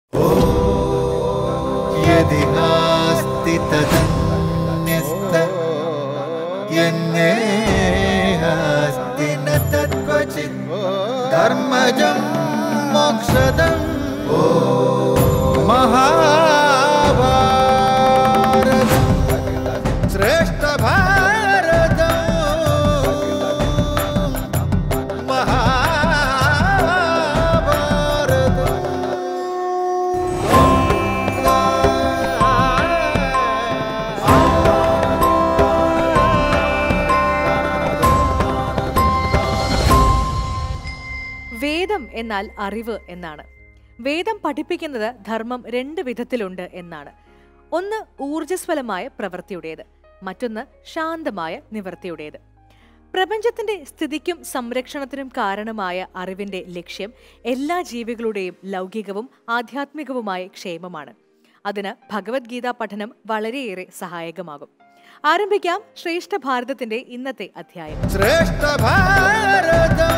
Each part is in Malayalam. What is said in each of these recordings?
यदि नास्ति तदन्यस्त यन्नेहास्ति न तत्क्वचित् धर्मजं मोक्षदं महाभारतम् श्रेष्ठभारतम् വേദം എന്നാൽ അറിവ് എന്നാണ് വേദം പഠിപ്പിക്കുന്നത് ധർമ്മം രണ്ട് വിധത്തിലുണ്ട് എന്നാണ് ഒന്ന് ഊർജ്ജസ്വലമായ പ്രവൃത്തിയുടേത് മറ്റൊന്ന് ശാന്തമായ നിവൃത്തിയുടേത് പ്രപഞ്ചത്തിന്റെ സ്ഥിതിക്കും സംരക്ഷണത്തിനും കാരണമായ അറിവിന്റെ ലക്ഷ്യം എല്ലാ ജീവികളുടെയും ലൗകികവും ആധ്യാത്മികവുമായ ക്ഷേമമാണ് അതിന് ഭഗവത്ഗീത പഠനം വളരെയേറെ സഹായകമാകും ആരംഭിക്കാം ശ്രേഷ്ഠ ഭാരതത്തിന്റെ ഇന്നത്തെ അധ്യായം ശ്രേഷ്ഠ ഭാരതം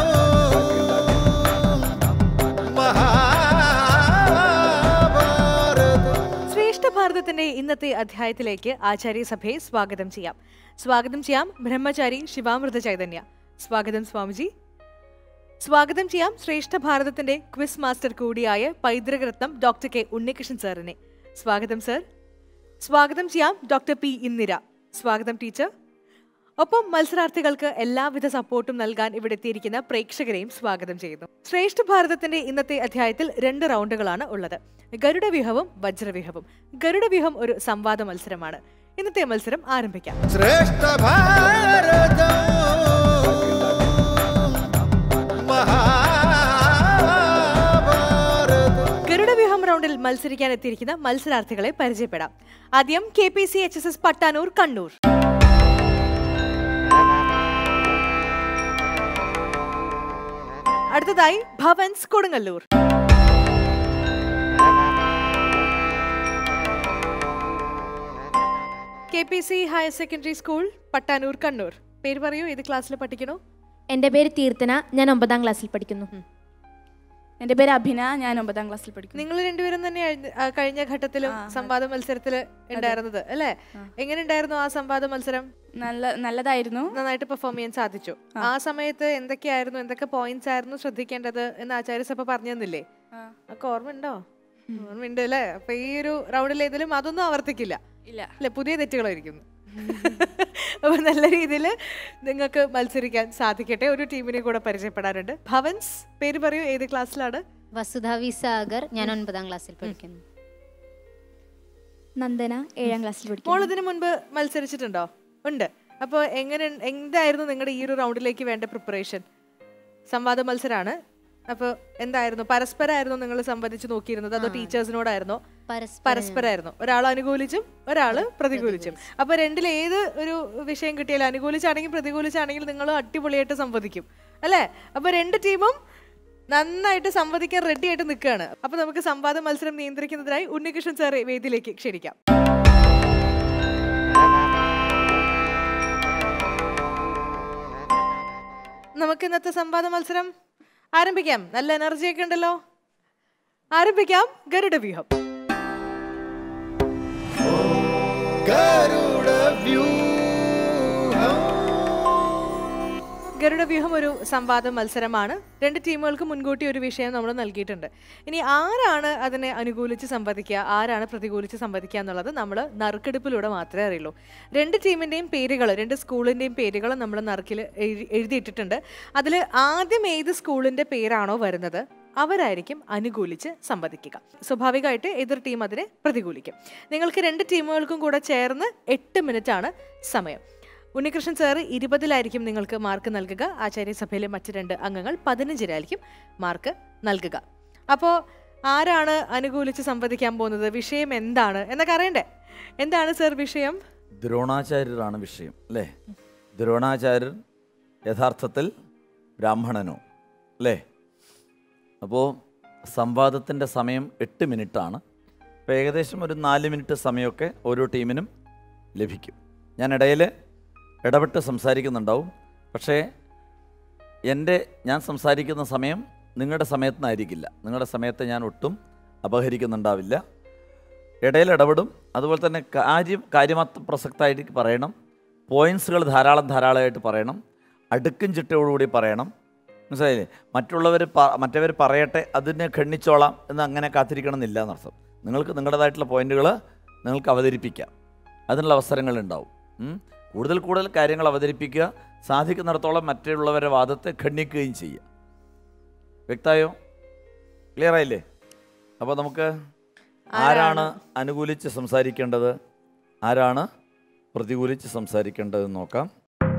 മഹാഭാരതം ശ്രേഷ്ഠ ഭാരതത്തിന്റെ ഇന്നത്തെ അധ്യായത്തിലേക്ക് ആചാര്യസഭയെ സ്വാഗതം ചെയ്യാം സ്വാഗതം ചെയ്യാം ബ്രഹ്മചാരി ശിവാമൃത ചൈതന്യ സ്വാഗതം സ്വാമിജി സ്വാഗതം ചെയ്യാം ശ്രേഷ്ഠ ഭാരതത്തിന്റെ ക്വിസ് മാസ്റ്റർ കൂടിയായ പൈതൃകരത്നം ഡോക്ടർ കെ ഉണ്ണികൃഷ്ണൻ സാറിനെ സ്വാഗതം സർ സ്വാഗതം ചെയ്യാം ഡോക്ടർ പി ഇന്ദിര സ്വാഗതം ടീച്ചർ ഒപ്പം മത്സരാർത്ഥികൾക്ക് എല്ലാവിധ സപ്പോർട്ടും നൽകാൻ ഇവിടെ എത്തിയിരിക്കുന്ന പ്രേക്ഷകരെയും സ്വാഗതം ചെയ്യുന്നു ശ്രേഷ്ഠ ഭാരതത്തിന്റെ ഇന്നത്തെ അധ്യായത്തിൽ രണ്ട് റൗണ്ടുകളാണ് ഉള്ളത് ഗരുഡവ്യൂഹവും വജ്രവ്യൂഹവും ഗരുഡവ്യൂഹം ഒരു സംവാദ മത്സരമാണ് ഇന്നത്തെ മത്സരം ആരംഭിക്കാം ശ്രേഷ്ഠ ഭാരതം മഹാഭാരതം ഗരുഡവ്യൂഹം റൗണ്ടിൽ മത്സരിക്കാൻ എത്തിയിരിക്കുന്ന മത്സരാർത്ഥികളെ പരിചയപ്പെടാം ആദ്യം K P C H S S Pattanur Kannur അടുത്തതായി Bhavans Kodungallur K P C higher secondary school Pattanur Kannur പേര് പറയൂ ഏത് ക്ലാസ്സിൽ പഠിക്കണോ എൻ്റെ പേര് കീർത്തന ഞാൻ ഒമ്പതാം ക്ലാസ്സിൽ പഠിക്കുന്നു എൻ്റെ പേര് അഭിന ഞാൻ ഒമ്പതാം ക്ലാസ്സിൽ പഠിക്കുന്നു നിങ്ങൾ രണ്ടുപേരും തന്നെ കഴിഞ്ഞ ഘട്ടത്തിലും സംവാദ മത്സരത്തില് ഉണ്ടായിരുന്നത് അല്ലേ എങ്ങനെ ഉണ്ടായിരുന്നു ആ സംവാദ മത്സരം നല്ല നല്ലതായിരുന്നു നന്നായിട്ട് പെർഫോം ചെയ്യാൻ സാധിച്ചു ആ സമയത്ത് എന്തൊക്കെയായിരുന്നു എന്തൊക്കെ പോയിന്റ്സ് ആയിരുന്നു ശ്രദ്ധിക്കേണ്ടത് എന്ന് ആചാര്യസഭ പറഞ്ഞു തന്നില്ലേ ആ. ഒക്കെ ഓർമ്മയുണ്ടോ ഓർമ്മയുണ്ട് അല്ലേ അപ്പൊ ഈ ഒരു റൗണ്ടിൽ ഏതിലും അതൊന്നും ആവർത്തിക്കില്ല ഇല്ല അല്ലെ പുതിയ തെറ്റുകളായിരിക്കും അപ്പൊ നല്ല രീതിയിൽ നിങ്ങൾക്ക് മത്സരിക്കാൻ സാധിക്കട്ടെ ഒരു ടീമിനെ കൂടെ പരിചയപ്പെടാനുണ്ട് ഭവൻസ് പേര് പറയൂ ഏത് ക്ലാസ്സിലാണ് വസുധ വി സാഗർ ഞാൻ ഒൻപതാം ക്ലാസ്സിൽ പഠിക്കുന്നു നന്ദന ഏഴാം ക്ലാസ്സിൽ മോൾ പഠിക്കുന്നു ഇതിനു മുൻപ് മത്സരിച്ചിട്ടുണ്ടോ ഉണ്ട് അപ്പോൾ എങ്ങനെ എന്തായിരുന്നു നിങ്ങളുടെ ഈ ഒരു റൗണ്ടിലേക്ക് വേണ്ട പ്രിപ്പറേഷൻ സംവാദ മത്സരമാണ് അപ്പോൾ എന്തായിരുന്നു പരസ്പരമായിരുന്നു നിങ്ങൾ സംവദിച്ച് നോക്കിയിരുന്നത് അതോ ടീച്ചേഴ്സിനോടായിരുന്നോ പരസ്പരം പരസ്പരമായിരുന്നു ഒരാൾ അനുകൂലിച്ചും ഒരാൾ പ്രതികൂലിച്ചും അപ്പൊ രണ്ടിൽ ഏത് ഒരു വിഷയം കിട്ടിയാലും അനുകൂലിച്ചാണെങ്കിൽ പ്രതികൂലിച്ചാണെങ്കിൽ നിങ്ങൾ അടിപൊളിയായിട്ട് സംവദിക്കും അല്ലേ അപ്പൊ രണ്ട് ടീമും നന്നായിട്ട് സംവദിക്കാൻ റെഡി ആയിട്ട് നിൽക്കുകയാണ് അപ്പൊ നമുക്ക് സംവാദ മത്സരം നിയന്ത്രിക്കുന്നതിനായി ഉണ്ണികൃഷ്ണൻ സാറെ വേദിയിലേക്ക് ക്ഷണിക്കാം നമുക്ക് ഇന്നത്തെ സംവാദ മത്സരം ആരംഭിക്കാം നല്ല എനർജി ഒക്കെ ഉണ്ടല്ലോ ആരംഭിക്കാം ഗരുഡ വ്യൂഹം ഗരുഡ ഗരുഡവ്യൂഹം ഒരു സംവാദ മത്സരമാണ് രണ്ട് ടീമുകൾക്ക് മുൻകൂട്ടി ഒരു വിഷയം നമ്മൾ നൽകിയിട്ടുണ്ട് ഇനി ആരാണ് അതിനെ അനുകൂലിച്ച് സംവദിക്കുക ആരാണ് പ്രതികൂലിച്ച് സംവദിക്കുക എന്നുള്ളത് നമ്മൾ നറുക്കെടുപ്പിലൂടെ മാത്രമേ അറിയുള്ളൂ രണ്ട് ടീമിൻ്റെയും പേരുകൾ രണ്ട് സ്കൂളിൻ്റെയും പേരുകൾ നമ്മൾ നറുക്കിൽ എഴു- എഴുതിയിട്ടിട്ടുണ്ട് അതിൽ ആദ്യം ഏത് സ്കൂളിൻ്റെ പേരാണോ വരുന്നത് അവരായിരിക്കും അനുകൂലിച്ച് സംവദിക്കുക സ്വാഭാവികമായിട്ട് എതിർ ടീം അതിനെ പ്രതികൂലിക്കും നിങ്ങൾക്ക് രണ്ട് ടീമുകൾക്കും കൂടെ ചേർന്ന് എട്ട് മിനിറ്റ് ആണ് സമയം ഉണ്ണികൃഷ്ണൻ സാറ് ഇരുപതിലായിരിക്കും നിങ്ങൾക്ക് മാർക്ക് നൽകുക ആചാര്യസഭയിലെ മറ്റ് രണ്ട് അംഗങ്ങൾ പതിനഞ്ചിലായിരിക്കും മാർക്ക് നൽകുക അപ്പോൾ ആരാണ് അനുകൂലിച്ച് സംവദിക്കാൻ പോകുന്നത് വിഷയം എന്താണ് എന്നൊക്കെ അറിയണ്ടേ എന്താണ് സർ വിഷയം ദ്രോണാചാര്യരാണ് വിഷയം അല്ലേ ദ്രോണാചാര്യർ യഥാർത്ഥത്തിൽ ബ്രാഹ്മണനോ അല്ലേ അപ്പോൾ സംവാദത്തിൻ്റെ സമയം എട്ട് മിനിറ്റാണ് അപ്പോൾ ഏകദേശം ഒരു നാല് മിനിറ്റ് സമയമൊക്കെ ഓരോ ടീമിനും ലഭിക്കും ഞാൻ ഇടയിൽ ഇടപെട്ട് സംസാരിക്കുന്നുണ്ടാവും പക്ഷേ എൻ്റെ ഞാൻ സംസാരിക്കുന്ന സമയം നിങ്ങളുടെ സമയത്തിനായിരിക്കില്ല നിങ്ങളുടെ സമയത്തെ ഞാൻ ഒട്ടും അപഹരിക്കുന്നുണ്ടാവില്ല ഇടയിൽ ഇടപെടും അതുപോലെ തന്നെ കാര്യം കാര്യമാത്ര പ്രസക്തമായിട്ട് പറയണം പോയിൻസുകൾ ധാരാളം ധാരാളമായിട്ട് പറയണം അടുക്കും ചിട്ടയോടുകൂടി പറയണം മനസ്സിലായില്ലേ മറ്റുള്ളവർ മറ്റവർ പറയട്ടെ അതിനെ ഖണ്ഡിച്ചോളാം എന്ന് അങ്ങനെ കാത്തിരിക്കണം എന്നില്ല എന്നർത്ഥം നിങ്ങൾക്ക് നിങ്ങളുടേതായിട്ടുള്ള പോയിന്റുകൾ നിങ്ങൾക്ക് അവതരിപ്പിക്കാം അതിനുള്ള അവസരങ്ങൾ ഉണ്ടാവും ഉം. കൂടുതൽ കൂടുതൽ കാര്യങ്ങൾ അവതരിപ്പിക്കുക സാധിക്കുന്നിടത്തോളം മറ്റുള്ളവരുടെ വാദത്തെ ഖണ്ഡിക്കുകയും ചെയ്യുക വ്യക്തമായോ ക്ലിയർ ആയില്ലേ അപ്പോൾ നമുക്ക് ആരാണ് അനുകൂലിച്ച് സംസാരിക്കേണ്ടത് ആരാണ് പ്രതികൂലിച്ച് സംസാരിക്കേണ്ടതെന്ന് നോക്കാം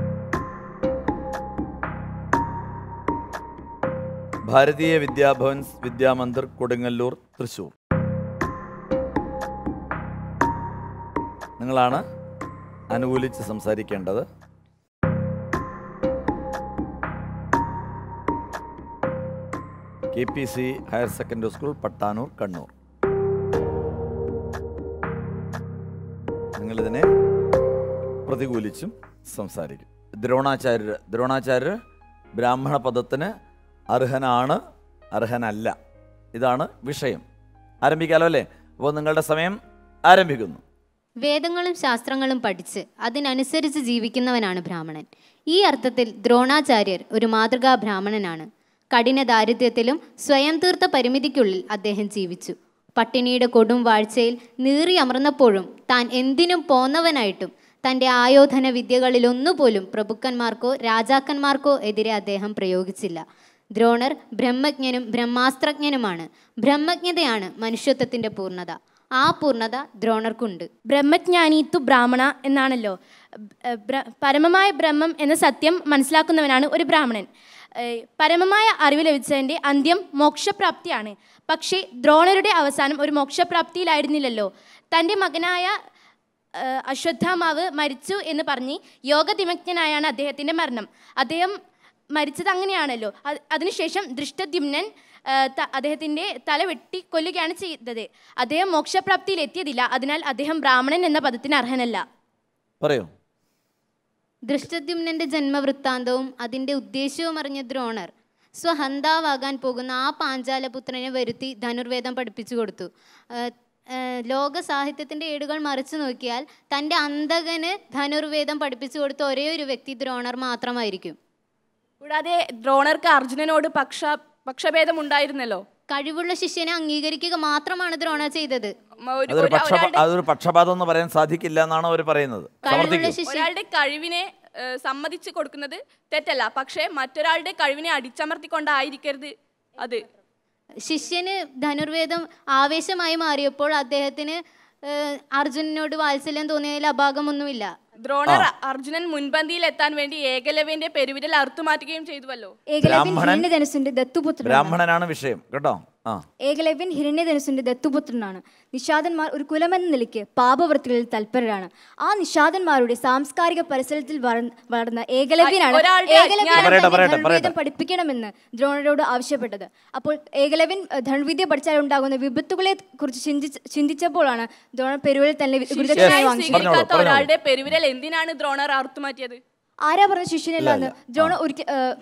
ഭാരതീയ വിദ്യാഭവൻ വിദ്യാമന്ദിർ കൊടുങ്ങല്ലൂർ തൃശ്ശൂർ നിങ്ങളാണ് അനുകൂലിച്ച് സംസാരിക്കേണ്ടത് K P C higher secondary school Pattanur Kannur നിങ്ങളിതിനെ പ്രതികൂലിച്ചും സംസാരിക്കും ദ്രോണാചാര്യർ ദ്രോണാചാര്യർ ബ്രാഹ്മണ പദത്തിന് അർഹനാണ് അർഹനല്ല ഇതാണ് വിഷയം ആരംഭിക്കാലോ അല്ലേ അപ്പോൾ നിങ്ങളുടെ സമയം ആരംഭിക്കുന്നു വേദങ്ങളും ശാസ്ത്രങ്ങളും പഠിച്ച് അതിനനുസരിച്ച് ജീവിക്കുന്നവനാണ് ബ്രാഹ്മണൻ ഈ അർത്ഥത്തിൽ ദ്രോണാചാര്യർ ഒരു മാതൃകാ ബ്രാഹ്മണനാണ് കഠിന ദാരിദ്ര്യത്തിലും സ്വയം തീർത്ത പരിമിതിക്കുള്ളിൽ അദ്ദേഹം ജീവിച്ചു പട്ടിണിയുടെ കൊടും വാഴ്ചയിൽ നീറി അമർന്നപ്പോഴും താൻ എന്തിനും പോന്നവനായിട്ടും തൻ്റെ ആയോധന വിദ്യകളിലൊന്നുപോലും പ്രഭുക്കന്മാർക്കോ രാജാക്കന്മാർക്കോ എതിരെ അദ്ദേഹം പ്രയോഗിച്ചില്ല ദ്രോണർ ബ്രഹ്മജ്ഞനും ബ്രഹ്മാസ്ത്രജ്ഞനുമാണ് ബ്രഹ്മജ്ഞതയാണ് മനുഷ്യത്വത്തിൻ്റെ പൂർണ്ണത ആ പൂർണ്ണത ദ്രോണർക്കുണ്ട് ബ്രഹ്മജ്ഞാനി തു ബ്രാഹ്മണ എന്നാണല്ലോ ബ- ബ്ര- പരമമായ ബ്രഹ്മം എന്ന സത്യം മനസ്സിലാക്കുന്നവനാണ് ഒരു ബ്രാഹ്മണൻ ഏഹ് പരമമായ അറിവ് ലഭിച്ചതിൻ്റെ അന്ത്യം മോക്ഷപ്രാപ്തിയാണ് പക്ഷേ ദ്രോണരുടെ അവസാനം ഒരു മോക്ഷപ്രാപ്തിയിലായിരുന്നില്ലല്ലോ തൻ്റെ മകനായ ഏഹ് അശ്വത്ഥാമാവ് മരിച്ചു എന്ന് പറഞ്ഞ് യോഗതിമജ്ഞനായാണ് അദ്ദേഹത്തിൻ്റെ മരണം അദ്ദേഹം മരിച്ചത് അങ്ങനെയാണല്ലോ അത് അതിനുശേഷം ദൃഷ്ടദ്യുമ്നൻ ഏഹ് ത- അദ്ദേഹത്തിൻ്റെ തല വെട്ടി കൊല്ലുകയാണ് ചെയ്തത് അദ്ദേഹം മോക്ഷപ്രാപ്തിയിൽ എത്തിയതില്ല അതിനാൽ അദ്ദേഹം ബ്രാഹ്മണൻ എന്ന പദത്തിന് അർഹനല്ല പറയൂ ദൃഷ്ടദ്യുമ്നന്റെ ജന്മവൃത്താന്തവും അതിൻ്റെ ഉദ്ദേശ്യവും അറിഞ്ഞ ദ്രോണർ സ്വഹന്താവാകാൻ പോകുന്ന ആ പാഞ്ചാലപുത്രനെ വരുത്തി ധനുർവേദം പഠിപ്പിച്ചു കൊടുത്തു ഏഹ്, ഏഹ്, ലോക സാഹിത്യത്തിൻ്റെ ഏടുകൾ മറിച്ചു നോക്കിയാൽ തൻ്റെ അന്തകന് ധനുർവേദം പഠിപ്പിച്ചു കൊടുത്ത ഒരേ ഒരു വ്യക്തി ദ്രോണർ മാത്രമായിരിക്കും കൂടാതെ ദ്രോണർക്ക് അർജുനനോട് പക്ഷ പക്ഷഭേദം ഉണ്ടായിരുന്നല്ലോ കഴിവുള്ള ശിഷ്യനെ അംഗീകരിക്കുക മാത്രമാണ് ദ്രോണർ ചെയ്തത് മ- ഒരു- അതൊരു ഒരു- പക്ഷ ഒരാളുടെ- അതൊരു പക്ഷപാതം എന്ന് പറയാൻ സാധിക്കില്ല എന്നാണ് അവർ പറയുന്നത് കഴിവുള്ള സമർത്ഥിക്കൂ ശിഷ്യൻ ഒരാളുടെ കഴിവിനെ ഏഹ്, സമ്മതിച്ച് കൊടുക്കുന്നത് തെറ്റല്ല പക്ഷേ മറ്റൊരാളുടെ കഴിവിനെ അടിച്ചമർത്തിക്കൊണ്ടായിരിക്കരുത് അത് ശിഷ്യന് ധനുർവേദം ആവേശമായി മാറിയപ്പോൾ അദ്ദേഹത്തിന് ഏഹ്, അർജുനനോട് വാത്സല്യം തോന്നിയതിൽ അഭാഗമൊന്നുമില്ല ദ്രോണർ അർജുനൻ മുൻപന്തിയിൽ എത്താൻ വേണ്ടി ഏകലവ്യന്റെ പെരുവിരൽ അറുത്തുമാറ്റുകയും ചെയ്തുവല്ലോ ഏകലവ്യൻ ബ്രാഹ്മണൻ- ഹിരണ്യധനുസിന്റെ ദത്തുപുത്രനാണ് ബ്രാഹ്മണനാണ് വിഷയം കേട്ടോ ആ ഏകലവ്യൻ ഹിരണ്യധനുസിന്റെ ദത്തുപുത്രനാണ് നിഷാദന്മാർ ഒരു കുലമെന്ന നിലയ്ക്ക് പാപവൃത്തികളിൽ തൽപരരാണ് ആ നിഷാദന്മാരുടെ സാംസ്കാരിക പരിസരത്തിൽ വളർന്ന- വളർന്ന ഏകലവ്യനാണ് ഒരാളുടെ ഏകലവ്യൻ അജ്ഞാനം- പറയട്ടെ, തന്നെ പറയട്ടെ, ധനുർവേദം പറയട്ടെ. പഠിപ്പിക്കണമെന്ന് ദ്രോണരോട് ആവശ്യപ്പെട്ടത് അപ്പോൾ ഏകലവ്യൻ അഹ്, ധനുർവിദ്യ പഠിച്ചാൽ ഉണ്ടാകുന്ന വിപത്തുകളെ കുറിച്ച് ചിന്തിച്ച ചിന്തിച്ചപ്പോഴാണ് ദ്രോണർ പെരുവിൽ തന്നെ വി- ഗുരുദക്ഷിണയായി ശിഷ്യനായി വാങ്ങിച്ചത് പറഞ്ഞോളൂ, സ്വീകരിക്കാത്ത പറഞ്ഞോളൂ. ഒരാളുടെ പെരുവിരൽ എന്തിനാണ് ദ്രോണർ അറുത്തുമാറ്റിയത് ആരാ പറഞ്ഞ ശിഷ്യനല്ല എന്ന് ദ്രോണ ഒരിക്കൽ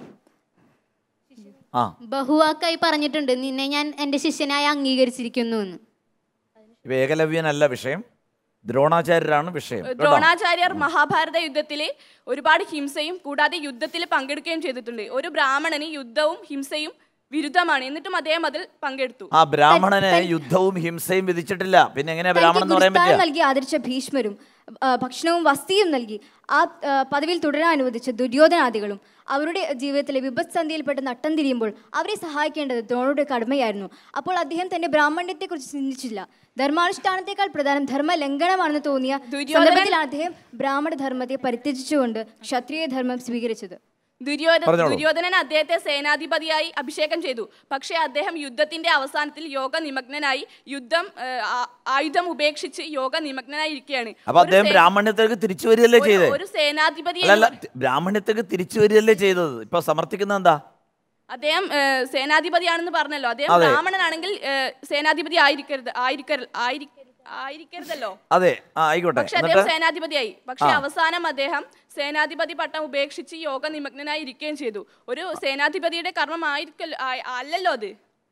ആ ബഹുവാക്കായി പറഞ്ഞിട്ടുണ്ട് നിന്നെ ഞാൻ എൻ്റെ ശിഷ്യനായി അംഗീകരിച്ചിരിക്കുന്നു എന്ന് ഇപ്പൊ ഏകലവ്യനല്ല വിഷയം ദ്രോണാചാര്യരാണ് വിഷയം കേട്ടോ ദ്രോണാചാര്യർ മഹാഭാരത യുദ്ധത്തില് ഒരുപാട് ഹിംസയും കൂടാതെ യുദ്ധത്തിൽ പങ്കെടുക്കുകയും ചെയ്തിട്ടുണ്ട് ഒരു ബ്രാഹ്മണന് യുദ്ധവും ഹിംസയും വിരുദ്ധമാണ് എന്നിട്ടും അദ്ദേഹം അതിൽ പങ്കെടുത്തു ആ ബ്രാഹ്മണന് യുദ്ധവും ഹിംസയും വിധിച്ചിട്ടില്ല പിന്നെ എങ്ങനെയാ ബ്രാഹ്മണൻ എന്ന് പറയാൻ ഗുരുസ്ഥാനം പറ്റുക നൽകി ആദരിച്ച ഭീഷ്മരും ആ, ഭക്ഷണവും വസ്തിയും നൽകി ആ ആ, പദവിയിൽ തുടരാൻ അനുവദിച്ച ദുര്യോധനാദികളും അവരുടെ ജീവിതത്തിലെ വിപത്സന്ധിയിൽപ്പെട്ട് നട്ടം തിരിയുമ്പോൾ അവരെ സഹായിക്കേണ്ടത് ദ്രോണരുടെ കടമയായിരുന്നു അപ്പോൾ അദ്ദേഹം തന്റെ ബ്രാഹ്മണ്യത്തെക്കുറിച്ച് ചിന്തിച്ചില്ല ധർമാനുഷ്ഠാനത്തെക്കാൾ പ്രധാനം ധർമ്മ ലംഘനമാണെന്ന് തോന്നിയ ദുര്യോധനൻ- സന്ദർഭത്തിലാണ് അദ്ദേഹം ബ്രാഹ്മണ ധർമ്മത്തെ പരിത്യജിച്ചുകൊണ്ട് ക്ഷത്രിയ ധർമ്മം സ്വീകരിച്ചത് ദുര്യോധന പറഞ്ഞോളൂ. ദുര്യോധനൻ അദ്ദേഹത്തെ സേനാധിപതിയായി അഭിഷേകം ചെയ്തു പക്ഷേ അദ്ദേഹം യുദ്ധത്തിന്റെ അവസാനത്തിൽ യോഗ നിമഗ്നനായി യുദ്ധം ഏഹ്, ആ- ആയുധം ഉപേക്ഷിച്ച് യോഗ നിമഗ്നനായി ഇരിക്കുകയാണ് അപ്പൊ ഒരു അദ്ദേഹം സേ- ബ്രാഹ്മണ്യത്തേക്ക് തിരിച്ചു വരികയല്ലേ ഒരു- ചെയ്തേ ഒരു സേനാധിപതി അല്ലല്ല ബ്രാഹ്മണ്യത്തേക്ക് തിരിച്ചു വരികയല്ലേ ചെയ്തത് ഇപ്പൊ സമർത്ഥിക്കുന്നത് എന്താ അദ്ദേഹം ഏഹ്, സേനാധിപതിയാണെന്ന് പറഞ്ഞല്ലോ അദ്ദേഹം അതെ. ബ്രാഹ്മണനാണെങ്കിൽ ഏഹ്, സേനാധിപതി ആയിരിക്കരുത് ആയിരിക്കരുത് ആയിരിക്ക- ആയിരിക്കരുതല്ലോ അതെ ആ ആയിക്കോട്ടെ പക്ഷെ അദ്ദേഹം എന്നിട്ട് സേനാധിപതിയായി പക്ഷെ ആ. അവസാനം അദ്ദേഹം സേനാധിപതി പട്ടം ഉപേക്ഷിച്ച് യോഗ നിമഗ്നനായി ഇരിക്കുകയും ചെയ്തു ഒരു സേനാധിപതിയുടെ കർമ്മം ആയിരിക്കല്ലോ ആ- അല്ലല്ലോ അത്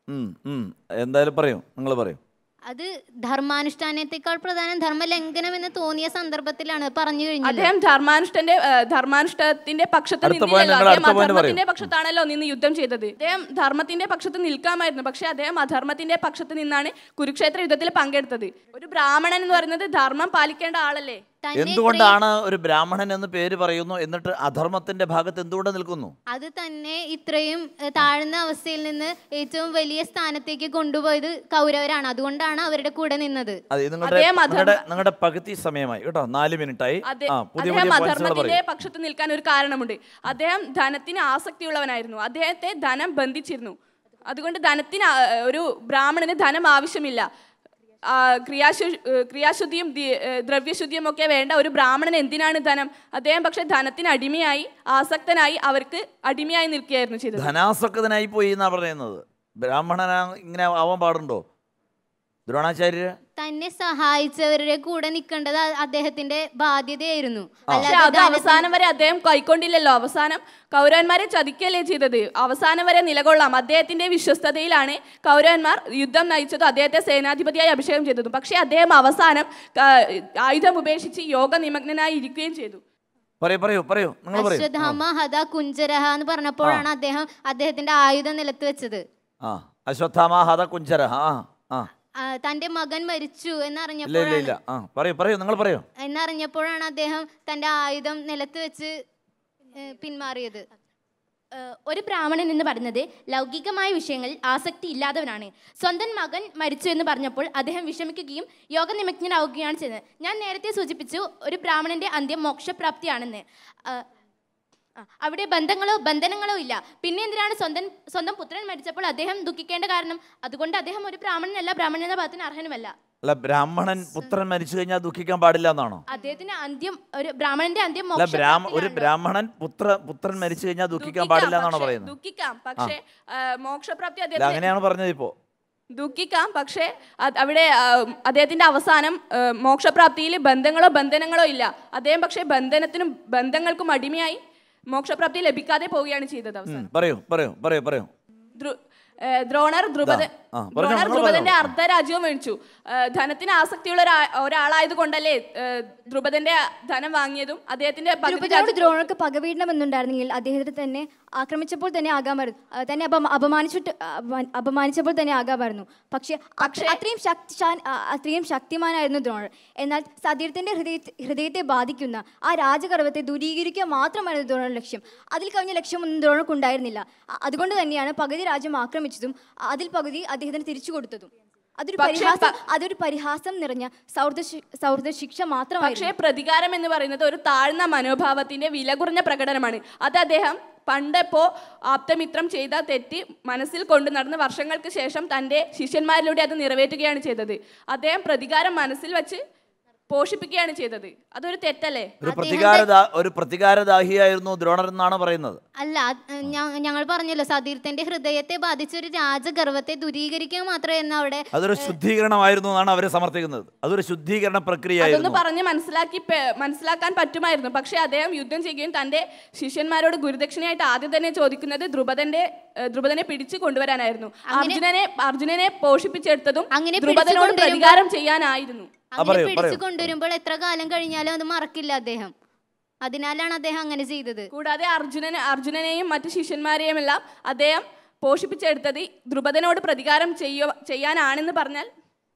ഉം, ഉം. എന്തായാലും പറയൂ നിങ്ങൾ പറയൂ അത് ധർമാനുഷ്ഠാനത്തെക്കാൾ പ്രധാനം ധർമ്മലംഘനം എന്ന് തോന്നിയ സന്ദർഭത്തിലാണ് പറഞ്ഞു കഴിഞ്ഞത് അദ്ദേഹം ധർമാനുഷ്ഠന്റെ ഏഹ്, ധർമാനുഷ്ഠത്തിന്റെ പക്ഷത്ത് അടുത്ത point, നിന്നില്ലല്ലോ നിങ്ങൾ അദ്ദേഹം അടുത്ത point അധർമ്മത്തിന്റെ പക്ഷത്താണല്ലോ നിന്ന് യുദ്ധം ചെയ്തത് അദ്ദേഹം ധർമ്മത്തിന്റെ പക്ഷത്ത് നിൽക്കാമായിരുന്നു പക്ഷെ അദ്ദേഹം അധർമ്മത്തിന്റെ പക്ഷത്ത് നിന്നാണ് കുരുക്ഷേത്ര യുദ്ധത്തിൽ പങ്കെടുത്തത് ഒരു ബ്രാഹ്മണൻ എന്ന് പറയുന്നത് ധർമ്മം പാലിക്കേണ്ട ആളല്ലേ തന്നെ എന്തുകൊണ്ടാണ് ഒരു ബ്രാഹ്മണൻ എന്ന് പേര് പറയുന്നു എന്നിട്ട് അധർമ്മത്തിന്റെ ഭാഗത്ത് എന്തുകൊണ്ട് നിൽക്കുന്നു അത് തന്നെ ഇത്രയും ഏഹ്, താഴ്ന്ന അവസ്ഥയിൽ നിന്ന് ഏറ്റവും വലിയ സ്ഥാനത്തേക്ക് കൊണ്ടുപോയത് കൗരവരാണ് അതുകൊണ്ടാണ് അവരുടെ കൂടെ നിന്നത് അതെ നിങ്ങളുടെ അദ്ദേഹം അധർമ്മ- നിങ്ങളുടെ നിങ്ങളുടെ പകുതി സമയമായി കേട്ടോ നാല് മിനിറ്റായി അതെ- ആ പുതിയ അദ്ദേഹം പുതിയ പോയിന്റ്സുകൾ അധർമ്മത്തിന്റെ പറയും പക്ഷത്ത് നിൽക്കാൻ ഒരു കാരണമുണ്ട് അദ്ദേഹം ധനത്തിന് ആസക്തിയുള്ളവനായിരുന്നു അദ്ദേഹത്തെ ധനം ബന്ധിച്ചിരുന്നു അതുകൊണ്ട് ധനത്തിന് ആ- ഒരു ബ്രാഹ്മണന് ധനം ആവശ്യമില്ല ആ, ക്രിയാശു ഏഹ് ക്രിയാശുദ്ധിയും ദി- ഏഹ് ദ്രവ്യശുദ്ധിയും ഒക്കെ വേണ്ട ഒരു ബ്രാഹ്മണൻ എന്തിനാണ് ധനം അദ്ദേഹം പക്ഷെ ധനത്തിന് അടിമയായി ആസക്തനായി അവർക്ക് അടിമയായി നിൽക്കുകയായിരുന്നു ചെയ്തത് ധനാസക്തനായി പോയി എന്നാ പറയുന്നത് ബ്രാഹ്മണനാ ഇങ്ങനെ ആവാൻ പാടുണ്ടോ ദ്രോണാചാര്യര് തന്നെ സഹായിച്ചവരുടെ കൂടെ നിൽക്കേണ്ടത് അ- അദ്ദേഹത്തിന്റെ ബാധ്യതയായിരുന്നു പക്ഷെ അല്ലാതെ അത് ധനത്തിന് അവസാനം വരെ അദ്ദേഹം കൈക്കൊണ്ടില്ലല്ലോ അവസാനം കൗരവന്മാരെ ചതിക്കല്ലേ ചെയ്തത് അവസാനം വരെ നിലകൊള്ളാം അദ്ദേഹത്തിന്റെ വിശ്വസ്തതയിലാണ് കൗരവന്മാർ യുദ്ധം നയിച്ചതും അദ്ദേഹത്തെ സേനാധിപതിയായി അഭിഷേകം ചെയ്തതും പക്ഷേ അദ്ദേഹം അവസാനം ആ, ആയുധം ഉപേക്ഷിച്ച് യോഗ നിമഗ്നനായി ഇരിക്കുകയും ചെയ്തു പറയൂ പറയൂ പറയൂ നിങ്ങൾ പറയൂ അശ്വത്ഥാമ ഹത കുഞ്ചരഹ എന്ന് പറഞ്ഞപ്പോഴാണ് അദ്ദേഹം അദ്ദേഹത്തിന്റെ ആയുധം നിലത്ത് വെച്ചത് ആ അശ്വത്ഥാമ ഹത കുഞ്ചര ആ ആ ആ, തന്റെ മകൻ മരിച്ചു ഇല്ല ഇല്ല എന്നറിഞ്ഞപ്പോഴാണ് ഇല്ല ആ പറയൂ പറയൂ നിങ്ങൾ പറയൂ എന്നറിഞ്ഞപ്പോഴാണ് അദ്ദേഹം തന്റെ ആയുധം നിലത്ത് വെച്ച് ഏ, പിന്മാറിയത് ഏഹ് ഒരു ബ്രാഹ്മണൻ എന്ന് പറയുന്നത് ലൗകികമായ വിഷയങ്ങളിൽ ആസക്തി ഇല്ലാത്തവനാണ് സ്വന്തം മകൻ മരിച്ചു എന്ന് പറഞ്ഞപ്പോൾ അദ്ദേഹം വിഷമിക്കുകയും യോഗനിമഗ്നനാവുകയാണ് ചെയ്തത് ഞാൻ നേരത്തെ സൂചിപ്പിച്ചു ഒരു ബ്രാഹ്മണന്റെ അന്ത്യം മോക്ഷപ്രാപ്തിയാണെന്ന് ഏഹ് ആ, അവിടെ ബന്ധങ്ങളോ ബന്ധനങ്ങളോ ഇല്ല പിന്നെ എന്തിനാണ് സ്വന്തം സ്വന്തം പുത്രൻ മരിച്ചപ്പോൾ അദ്ദേഹം ദുഃഖിക്കേണ്ട കാരണം അതുകൊണ്ട് അദ്ദേഹം ഒരു ബ്രാഹ്മണനല്ല ബ്രാഹ്മണൻ എന്ന പദത്തിന് അർഹനുമല്ല അല്ല ബ്രാഹ്മണൻ പുത്രൻ മരിച്ചു കഴിഞ്ഞാൽ ദുഃഖിക്കാൻ പാടില്ല എന്നാണോ അദ്ദേഹത്തിന് അന്ത്യം ഒരു ബ്രാഹ്മണന്റെ അന്ത്യം അല്ല ബ്രാഹ്മ ഒരു മോക്ഷപ്രാപ്തിയിലാണ്. ബ്രാഹ്മണൻ പുത്ര പുത്രൻ മരിച്ചു കഴിഞ്ഞാൽ ദുഃഖിക്കാൻ ദുഃഖിക്കാം, പാടില്ല എന്നാണോ പക്ഷേ- പറയുന്നത് ദുഃഖിക്കാം പക്ഷേ ആ, മോക്ഷപ്രാപ്തി അല്ല അദ്ദേഹത്തിന് അങ്ങനെയാണ് പറഞ്ഞത് ഇപ്പോ ദുഃഖിക്കാം പക്ഷേ അത് അവിടെ ആ, അദ്ദേഹത്തിന്റെ അവസാനം ആ, മോക്ഷപ്രാപ്തിയിൽ ബന്ധങ്ങളോ ബന്ധനങ്ങളോ ഇല്ല അദ്ദേഹം പക്ഷേ ബന്ധനത്തിനും ബന്ധങ്ങൾക്കും അടിമയായി മോക്ഷപ്രാപ്തി ലഭിക്കാതെ പോവുകയാണ് ചെയ്തത് ഉം, അവസാനം പറയൂ പറയൂ പറയൂ പറയൂ ദ്രു- ഏ, ദ്രോണർ ദ്രുപദ ആ, പറഞ്ഞോ, ദ്രോണർ നിങ്ങൾ ദ്രുപദന്റെ പറഞ്ഞോ. അർദ്ധരാജ്യവും മേടിച്ചു ഏ, ധനത്തിന് ആസക്തിയുള്ള ഒരാ- ഒരാളായത് കൊണ്ടല്ലേ ഏ, ദ്രുപദന്റെ ധനം വാങ്ങിയതും അദ്ദേഹത്തിന്റെ പകുതി ദ്രുപദനോട് രാജ്യം- ദ്രോണർക്ക് പകവീടണമെന്നുണ്ടായിരുന്നെങ്കിൽ അദ്ദേഹത്തെ തന്നെ ആക്രമിച്ചപ്പോൾ തന്നെ ആകാമായിരുന്നു ആ, തന്നെ അപമ- അപമാനിച്ചിട്ട് അപമാ- അപമാനിച്ചപ്പോൾ തന്നെ ആകാമായിരുന്നു പക്ഷേ അത്ര- അത്രയും ശക്തിശാൻ ആ, അത്രയും ശക്തിമാനായിരുന്നു ദ്രോണർ എന്നാൽ സതീർത്ഥന്റെ ഹൃദയ ഹൃദയത്തെ ബാധിക്കുന്ന ആ രാജഗർവത്തെ ദൂരീകരിക്കുക മാത്രമായിരുന്നു ദ്രോണർ ലക്ഷ്യം അതിൽ കവിഞ്ഞ ലക്ഷ്യമൊന്നും ദ്രോണർക്ക് ഉണ്ടായിരുന്നില്ല അ- അതുകൊണ്ട് തന്നെയാണ് പകുതി രാജ്യം ആക്രമിച്ചതും അ- അതിൽ പകുതി അദ്ദേഹത്തിന് തിരിച്ചു കൊടുത്തതും അതൊരു പക്ഷേ പരിഹാസം അതൊരു പരിഹാസം നിറഞ്ഞ സൗഹൃദ ശി- സൗഹൃദ ശിക്ഷ മാത്രമായിരുന്നു പക്ഷേ പ്രതികാരം എന്ന് പറയുന്നത് ഒരു താഴ്ന്ന മനോഭാവത്തിന്റെ വില കുറഞ്ഞ പ്രകടനമാണ് അത് അദ്ദേഹം പണ്ടപ്പോ ആപ്തമിത്രം ചെയ്ത തെറ്റ് മനസ്സിൽ കൊണ്ടു നടന്ന് വർഷങ്ങൾക്ക് ശേഷം തന്റെ ശിഷ്യന്മാരിലൂടെ അത് നിറവേറ്റുകയാണ് ചെയ്തത് അദ്ദേഹം പ്രതികാരം മനസ്സിൽ വെച്ച് പോഷിപ്പിക്കുകയാണ് ചെയ്തത് അതൊരു തെറ്റല്ലേ ഒരു പ്രതികാരദാ ഒരു പ്രതികാരദാഹിയായിരുന്നു ദ്രോണർ എന്നാണ് പറയുന്നത് അല്ല അത് ഞ- ഞങ്ങൾ പറഞ്ഞല്ലോ സതീർത്ഥന്റെ ഹൃദയത്തെ ബാധിച്ച ഒരു രാജഗർവത്തെ ദൂരീകരിക്കുക മാത്രമായിരുന്നു അവിടെ അതൊരു ശുദ്ധീകരണമായിരുന്നു എന്നാണ് അവർ സമർത്ഥിക്കുന്നത് അതൊരു ശുദ്ധീകരണ അതൊന്ന് പ്രക്രിയയായിരുന്നു പറഞ്ഞ് മനസ്സിലാക്കി പെ- മനസ്സിലാക്കാൻ പറ്റുമായിരുന്നു പക്ഷേ അദ്ദേഹം യുദ്ധം ചെയ്യുകയും തന്റെ ശിഷ്യന്മാരോട് ഗുരുദക്ഷിണയായിട്ട് ആദ്യം തന്നെ ചോദിക്കുന്നത് ദ്രുപദന്റെ ഏഹ്, ദ്രുപദനെ പിടിച്ചു കൊണ്ടുവരാനായിരുന്നു അർജുനനെ അർജുനനെ പോഷിപ്പിച്ചെടുത്തതും അങ്ങനെ ദ്രുപദനോട് പിടിച്ചു കൊണ്ടുവരുമ്പോൾ- പ്രതികാരം ചെയ്യാനായിരുന്നു അങ്ങനെ പറയൂ, പിടിച്ചു പറയൂ. കൊണ്ടുവരുമ്പോൾ എത്ര കാലം കഴിഞ്ഞാലും അത് മറക്കില്ല അദ്ദേഹം അതിനാലാണ് അദ്ദേഹം അങ്ങനെ ചെയ്തത് കൂടാതെ അർജുനനെ അർജുനനെയും മറ്റു ശിഷ്യന്മാരെയും എല്ലാം അദ്ദേഹം പോഷിപ്പിച്ചെടുത്തത് ദ്രുപദനോട് പ്രതികാരം ചെയ്യ ചെയ്യാനാണെന്ന് പറഞ്ഞാൽ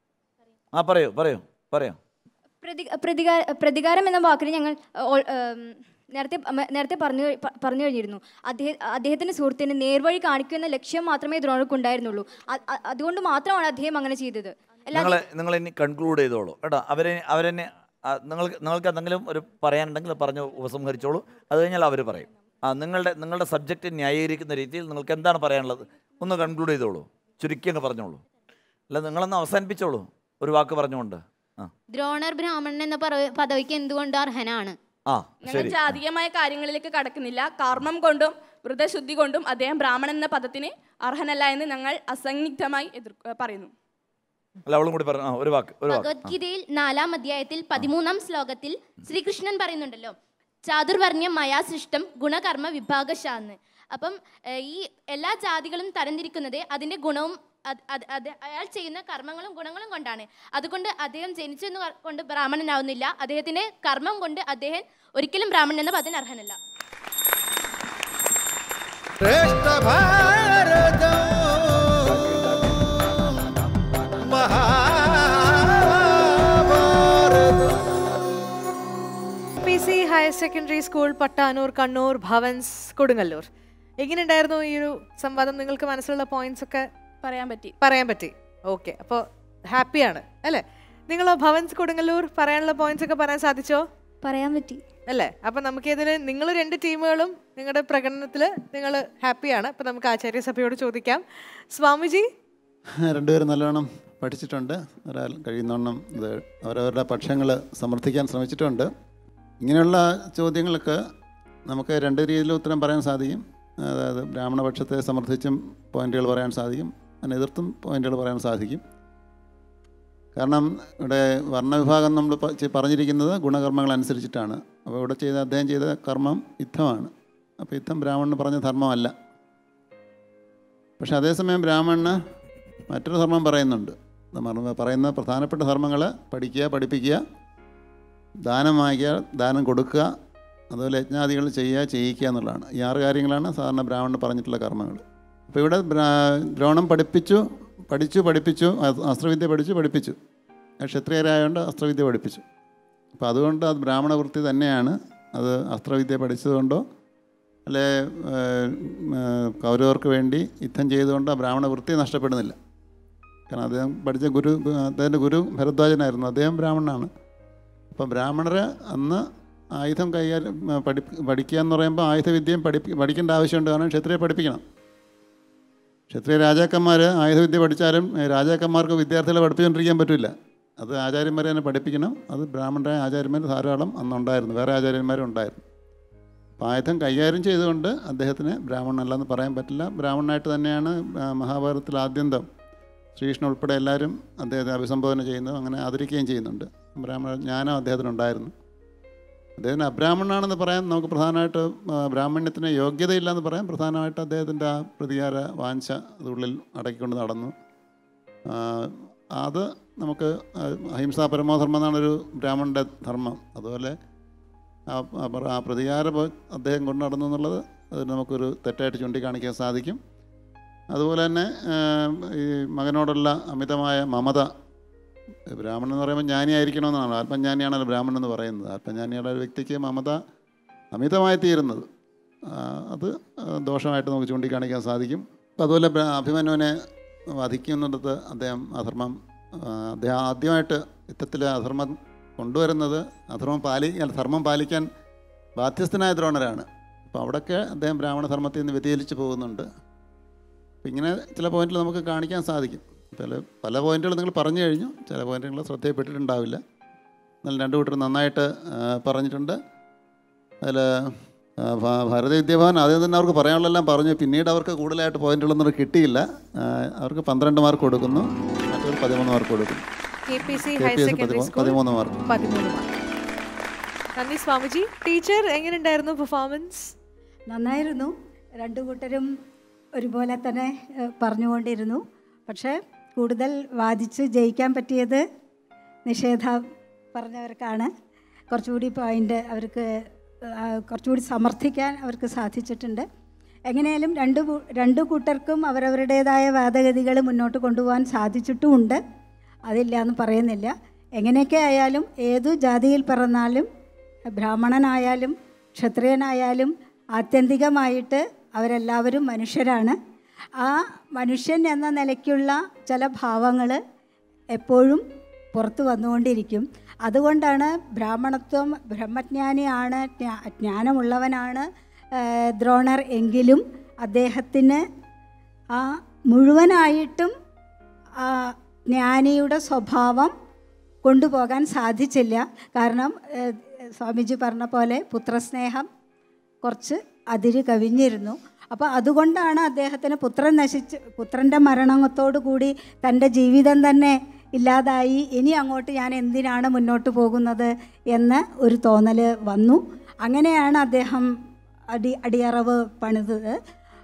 ആ പറയൂ പറയൂ പറയൂ പ്രതി പ്രതികാര പ്രതികാരം എന്ന വാക്കിന് ഞങ്ങൾ ഏഹ്, ഓൾ- ഏം, നേരത്തെ മ- നേരത്തെ പറഞ്ഞു കഴി- പ- പറഞ്ഞു കഴിഞ്ഞിരുന്നു അദ്ദേഹം അദ്ദേഹത്തിൻ്റെ സുഹൃത്തിന് നേർവഴി കാണിക്കുന്ന ലക്ഷ്യം മാത്രമേ ദ്രോണർക്ക് ഉണ്ടായിരുന്നുള്ളൂ അ- അ- അതുകൊണ്ട് മാത്രമാണ് അദ്ദേഹം അങ്ങനെ ചെയ്തത് അല്ലാതെ നിങ്ങൾ നിങ്ങൾ ഇനി കൺക്ലൂഡ് ചെയ്തോളൂ കേട്ടോ അവരെ അവരെന്നെ ആ, നിങ്ങൾക്ക് നിങ്ങൾക്ക് എന്തെങ്കിലും ഒരു പറയാനുണ്ടെങ്കിൽ പറഞ്ഞ് ഉപസംഹരിച്ചോളൂ അത് കഴിഞ്ഞാൽ അവർ പറയും ആ നിങ്ങളുടെ നിങ്ങളുടെ സബ്ജക്റ്റ് ന്യായീകരിക്കുന്ന രീതിയിൽ നിങ്ങൾക്ക് എന്താണ് പറയാനുള്ളത് ഒന്ന് കൺക്ലൂഡ് ചെയ്തോളൂ ചുരുക്കി അങ്ങ് പറഞ്ഞോളൂ അല്ല നിങ്ങളൊന്ന് അവസാനിപ്പിച്ചോളൂ ഒരു വാക്ക് പറഞ്ഞുകൊണ്ട് ആ ദ്രോണർ ബ്രാഹ്മണൻ എന്ന പറ- പദവിക്ക് എന്തുകൊണ്ട് അർഹനാണ് ആ ഞങ്ങൾ ശരി ജാതീയമായ കാര്യങ്ങളിലേക്ക് കടക്കുന്നില്ല കർമ്മം കൊണ്ടും വ്രതശുദ്ധി കൊണ്ടും അദ്ദേഹം ബ്രാഹ്മണൻ എന്ന പദത്തിന് അർഹനല്ല എന്ന് ഞങ്ങൾ അസന്നിഗ്ധമായി എതിർ ഏഹ് പറയുന്നു അല്ല അവളും കൂടി പറഞ്ഞു ആ ഒരു വാക്ക് ഒരു വാക്ക് ആ. ഭഗവത്ഗീതയിൽ നാലാം അധ്യായത്തിൽ പതിമൂന്നാം ശ്ലോകത്തിൽ ശ്രീകൃഷ്ണൻ പറയുന്നുണ്ടല്ലോ ചാതുർവർണ്ണ്യം മയാ സൃഷ്ടം ഗുണകർമ്മ വിഭാഗശാന്ന് അപ്പം ഏഹ്, ഈ എല്ലാ ജാതികളും തരംതിരിക്കുന്നത് അതിൻ്റെ ഗുണവും അത് അത് അത് അയാൾ ചെയ്യുന്ന കർമ്മങ്ങളും ഗുണങ്ങളും കൊണ്ടാണ് അതുകൊണ്ട് അദ്ദേഹം ജനിച്ചു എന്ന് ക- കൊണ്ട് ബ്രാഹ്മണനാവുന്നില്ല അദ്ദേഹത്തിന്റെ കർമ്മം കൊണ്ട് അദ്ദേഹം ഒരിക്കലും ബ്രാഹ്മണൻ എന്ന പദത്തിന് അർഹനല്ല ശ്രേഷ്ഠ ഭാരതം Mahabharata P C higher secondary school Pattanur Kannur Bhavans Kodungallur എങ്ങനെയുണ്ടായിരുന്നു ഈ ഒരു സംവാദം നിങ്ങൾക്ക് മനസ്സിലുള്ള പോയിന്റ്സ് ഒക്കെ പറയാൻ പറ്റി പറയാൻ പറ്റി ഓക്കെ അപ്പോൾ ഹാപ്പിയാണ് അല്ലേ നിങ്ങളോ ഭവൻസ് കൊടുങ്ങല്ലൂർ പറയാനുള്ള പോയിന്റ്സ് ഒക്കെ പറയാൻ സാധിച്ചോ പറയാൻ പറ്റി അല്ലേ അപ്പൊ നമുക്ക് ഇതിന് നിങ്ങൾ രണ്ട് ടീമുകളും നിങ്ങളുടെ പ്രകടനത്തിൽ നിങ്ങൾ ഹാപ്പിയാണ് അപ്പൊ നമുക്ക് ആചാര്യസഭയോട് ചോദിക്കാം സ്വാമിജി രണ്ടുപേരും നല്ലവണ്ണം പഠിച്ചിട്ടുണ്ട് ഒരാൾ കഴിയുന്നവണ്ണം ഇത് അവരവരുടെ പക്ഷങ്ങൾ സമർത്ഥിക്കാൻ ശ്രമിച്ചിട്ടുണ്ട് ഇങ്ങനെയുള്ള ചോദ്യങ്ങൾക്ക് നമുക്ക് രണ്ട് രീതിയിൽ ഉത്തരം പറയാൻ സാധിക്കും അതായത് ബ്രാഹ്മണപക്ഷത്തെ സമർത്ഥിച്ചും പോയിന്റുകൾ പറയാൻ സാധിക്കും അതിനെ എതിർത്തും പോയിന്റുകൾ പറയാൻ സാധിക്കും കാരണം ഇവിടെ വർണ്ണവിഭാഗം നമ്മൾ പ- ചെ- പറഞ്ഞിരിക്കുന്നത് ഗുണകർമ്മങ്ങൾ അനുസരിച്ചിട്ടാണ് അപ്പോൾ ഇവിടെ ചെയ്ത അദ്ദേഹം ചെയ്ത കർമ്മം യുദ്ധമാണ് അപ്പോൾ യുദ്ധം ബ്രാഹ്മണന് പറഞ്ഞ ധർമ്മമല്ല പക്ഷെ അതേസമയം ബ്രാഹ്മണന് മറ്റൊരു ധർമ്മം പറയുന്നുണ്ട് നമ്മൾ പറയുന്ന പ്രധാനപ്പെട്ട ധർമ്മങ്ങൾ പഠിക്കുക പഠിപ്പിക്കുക ദാനം വാങ്ങിക്കുക ദാനം കൊടുക്കുക അതുപോലെ യജ്ഞാദികൾ ചെയ്യുക ചെയ്യിക്കുക എന്നുള്ളതാണ് ഈ ആറ് കാര്യങ്ങളാണ് സാധാരണ ബ്രാഹ്മണന് പറഞ്ഞിട്ടുള്ള കർമ്മങ്ങൾ അപ്പോൾ ഇവിടെ ബ്രാ- ദ്രോണം പഠിപ്പിച്ചു പഠിച്ചു പഠിപ്പിച്ചു അ- അസ്ത്രവിദ്യ പഠിച്ചു പഠിപ്പിച്ചു ക്ഷത്രിയരായതുകൊണ്ട് അസ്ത്രവിദ്യ പഠിപ്പിച്ചു അപ്പോൾ അതുകൊണ്ട് അത് ബ്രാഹ്മണ വൃത്തി തന്നെയാണ് അത് അസ്ത്രവിദ്യ പഠിച്ചതുകൊണ്ടോ അല്ലെ കൗരവർക്ക് വേണ്ടി യുദ്ധം ചെയ്തുകൊണ്ട് ആ ബ്രാഹ്മണ വൃത്തി നഷ്ടപ്പെടുന്നില്ല കാരണം അദ്ദേഹം പഠിച്ച ഗുരു അദ്ദേഹത്തിൻ്റെ ഗുരു ഭരദ്വാജനായിരുന്നു അദ്ദേഹം ബ്രാഹ്മണനാണ് അപ്പം ബ്രാഹ്മണർ അന്ന് ആയുധം കൈകാര്യം ആ, പഠി പഠിക്കുക എന്ന് പറയുമ്പോൾ ആയുധവിദ്യയും പഠി പഠിക്കേണ്ട ആവശ്യമുണ്ട് കാരണം ക്ഷത്രിയെ പഠിപ്പിക്കണം ക്ഷത്രിയ രാജാക്കന്മാർ ആയുധവിദ്യ പഠിച്ചാലും ഏ, രാജാക്കന്മാർക്ക് വിദ്യാർത്ഥികളെ പഠിപ്പിച്ചുകൊണ്ടിരിക്കാൻ പറ്റില്ല അത് ആചാര്യന്മാരെ തന്നെ പഠിപ്പിക്കണം അത് ബ്രാഹ്മണരായ ആചാര്യന്മാർ ധാരാളം അന്നുണ്ടായിരുന്നു വേറെ ആചാര്യന്മാരും ഉണ്ടായിരുന്നു അപ്പോൾ ആയുധം കൈകാര്യം ചെയ്തുകൊണ്ട് അദ്ദേഹത്തിന് ബ്രാഹ്മണനല്ലെന്ന് പറയാൻ പറ്റില്ല ബ്രാഹ്മണനായിട്ട് തന്നെയാണ് ആ, മഹാഭാരതത്തിൽ ആദ്യന്തം ശ്രീകൃഷ്ണൻ ഉൾപ്പെടെ എല്ലാവരും അദ്ദേഹത്തെ അഭിസംബോധന ചെയ്യുന്നു അങ്ങനെ ആദരിക്കുകയും ചെയ്യുന്നുണ്ട് ബ്രാഹ്മണ ജ്ഞാനം അദ്ദേഹത്തിനുണ്ടായിരുന്നു അദ്ദേഹത്തിന് അബ്രാഹ്മണനാണെന്ന് പറയാൻ നമുക്ക് പ്രധാനമായിട്ട് ആ, ബ്രാഹ്മണ്യത്തിന് യോഗ്യതയില്ല എന്ന് പറയാൻ പ്രധാനമായിട്ട് അദ്ദേഹത്തിൻ്റെ ആ പ്രതികാര വാഞ്ച അതുള്ളിൽ അടക്കിക്കൊണ്ട് നടന്നു ആ, അത് നമുക്ക് ആ, അഹിംസാ പരമോധർമ്മം എന്നാണൊരു ബ്രാഹ്മണൻ്റെ ധർമ്മം അതുപോലെ ആ ആ പ്ര- ആ പ്രതികാര ബോ- അദ്ദേഹം കൊണ്ടു നടന്നു എന്നുള്ളത് അത് നമുക്കൊരു തെറ്റായിട്ട് ചൂണ്ടിക്കാണിക്കാൻ സാധിക്കും അതുപോലെ തന്നെ ആ, ഈ മകനോടുള്ള അമിതമായ മമത ബ്രാഹ്മണൻ എന്ന് പറയുമ്പോൾ ജ്ഞാനിയായിരിക്കണമെന്നാണ് ആത്മജ്ഞാനിയാണല്ലോ ബ്രാഹ്മണൻ എന്ന് പറയുന്നത് ആത്മജ്ഞാനിയുടെ ഒരു വ്യക്തിക്ക് മമത അമിതമായി തീരുന്നത് ആ, അത് ആ, ദോഷമായിട്ട് നമുക്ക് ചൂണ്ടിക്കാണിക്കാൻ സാധിക്കും അപ്പോൾ അതുപോലെ ബ്ര- അഭിമന്യുവിനെ വധിക്കുന്നിടത്ത് അദ്ദേഹം അധർമ്മം ആ, അദ്ദേഹം ആദ്യമായിട്ട് യുദ്ധത്തിൽ അധർമ്മം കൊണ്ടുവരുന്നത് അധർമ്മം പാലി അല്ല, ധർമ്മം പാലിക്കാൻ ബാധ്യസ്ഥനായ ദ്രോണരാണ് അപ്പോൾ അവിടെയൊക്കെ അദ്ദേഹം ബ്രാഹ്മണ ധർമ്മത്തിൽ നിന്ന് വ്യതിചലിച്ച് പോകുന്നുണ്ട് അപ്പം ഇങ്ങനെ ചില പോയിന്റിൽ നമുക്ക് കാണിക്കാൻ സാധിക്കും പല പല പോയിന്റുകൾ നിങ്ങൾ പറഞ്ഞു കഴിഞ്ഞു ചില പോയിന്റുകൾ ശ്രദ്ധയിൽപ്പെട്ടിട്ടുണ്ടാവില്ല എന്നാൽ രണ്ട് കൂട്ടർ നന്നായിട്ട് ആ, പറഞ്ഞിട്ടുണ്ട് അതിൽ ഭാരത വിദ്യാഭവൻ ആദ്യം തന്നെ അവർക്ക് പറയാനുള്ളതെല്ലാം പറഞ്ഞു പിന്നീട് അവർക്ക് കൂടുതലായിട്ട് പോയിന്റുകളൊന്നും കിട്ടിയില്ല ആ, അവർക്ക് പന്ത്രണ്ട് മാർക്ക് കൊടുക്കുന്നു മറ്റൊരു പതിമൂന്ന് മാർക്ക് കൊടുക്കുന്നു K P C K higher P S secondary പതിമൂന്ന് സ്കൂൾ പതിമൂന്ന് മാർക്ക് പതിമൂന്ന് മാർക്ക് നന്ദി സ്വാമിജി ടീച്ചർ എങ്ങനെയുണ്ടായിരുന്നു പെർഫോമൻസ് നന്നായിരുന്നു രണ്ടു കൂട്ടരും ഒരുപോലെ തന്നെ ഏഹ്, പറഞ്ഞുകൊണ്ടിരുന്നു പക്ഷേ കൂടുതൽ വാദിച്ച് ജയിക്കാൻ പറ്റിയത് നിഷേധ പറഞ്ഞവർക്കാണ് കുറച്ചുകൂടി പോയിൻ്റ് അവർക്ക് ആ, കുറച്ചുകൂടി സമർത്ഥിക്കാൻ അവർക്ക് സാധിച്ചിട്ടുണ്ട് എങ്ങനെയാലും രണ്ട് കൂ- രണ്ട് കൂട്ടർക്കും അവരവരുടേതായ വാദഗതികൾ മുന്നോട്ട് കൊണ്ടുപോകാൻ സാധിച്ചിട്ടുമുണ്ട് അതില്ല എന്ന് പറയുന്നില്ല എങ്ങനെയൊക്കെ ആയാലും ഏതു ജാതിയിൽ പിറന്നാലും ബ്രാഹ്മണനായാലും ക്ഷത്രിയനായാലും ആത്യന്തികമായിട്ട് അവരെല്ലാവരും മനുഷ്യരാണ് ആ മനുഷ്യൻ എന്ന നിലയ്ക്കുള്ള ചില ഭാവങ്ങൾ എപ്പോഴും പുറത്തു വന്നുകൊണ്ടിരിക്കും അതുകൊണ്ടാണ് ബ്രാഹ്മണത്വം ബ്രഹ്മജ്ഞാനിയാണ് ജ്ഞാ- ജ്ഞാനമുള്ളവനാണ് ആ, ദ്രോണർ എങ്കിലും അദ്ദേഹത്തിന് ആ മുഴുവനായിട്ടും ആ ജ്ഞാനിയുടെ സ്വഭാവം കൊണ്ടുപോകാൻ സാധിച്ചില്ല കാരണം ഏഹ്, സ്വാമിജി പറഞ്ഞ പോലെ പുത്രസ്നേഹം കുറച്ച് അതിര് കവിഞ്ഞിരുന്നു അപ്പോൾ അതുകൊണ്ടാണ് അദ്ദേഹത്തിന് പുത്രൻ നശിച്ച് പുത്രൻ്റെ മരണത്തോടു കൂടി തൻ്റെ ജീവിതം തന്നെ ഇല്ലാതായി ഇനി അങ്ങോട്ട് ഞാൻ എന്തിനാണ് മുന്നോട്ട് പോകുന്നത് എന്ന് ഒരു തോന്നൽ വന്നു അങ്ങനെയാണ് അദ്ദേഹം അടി അടിയറവ് പണിതത്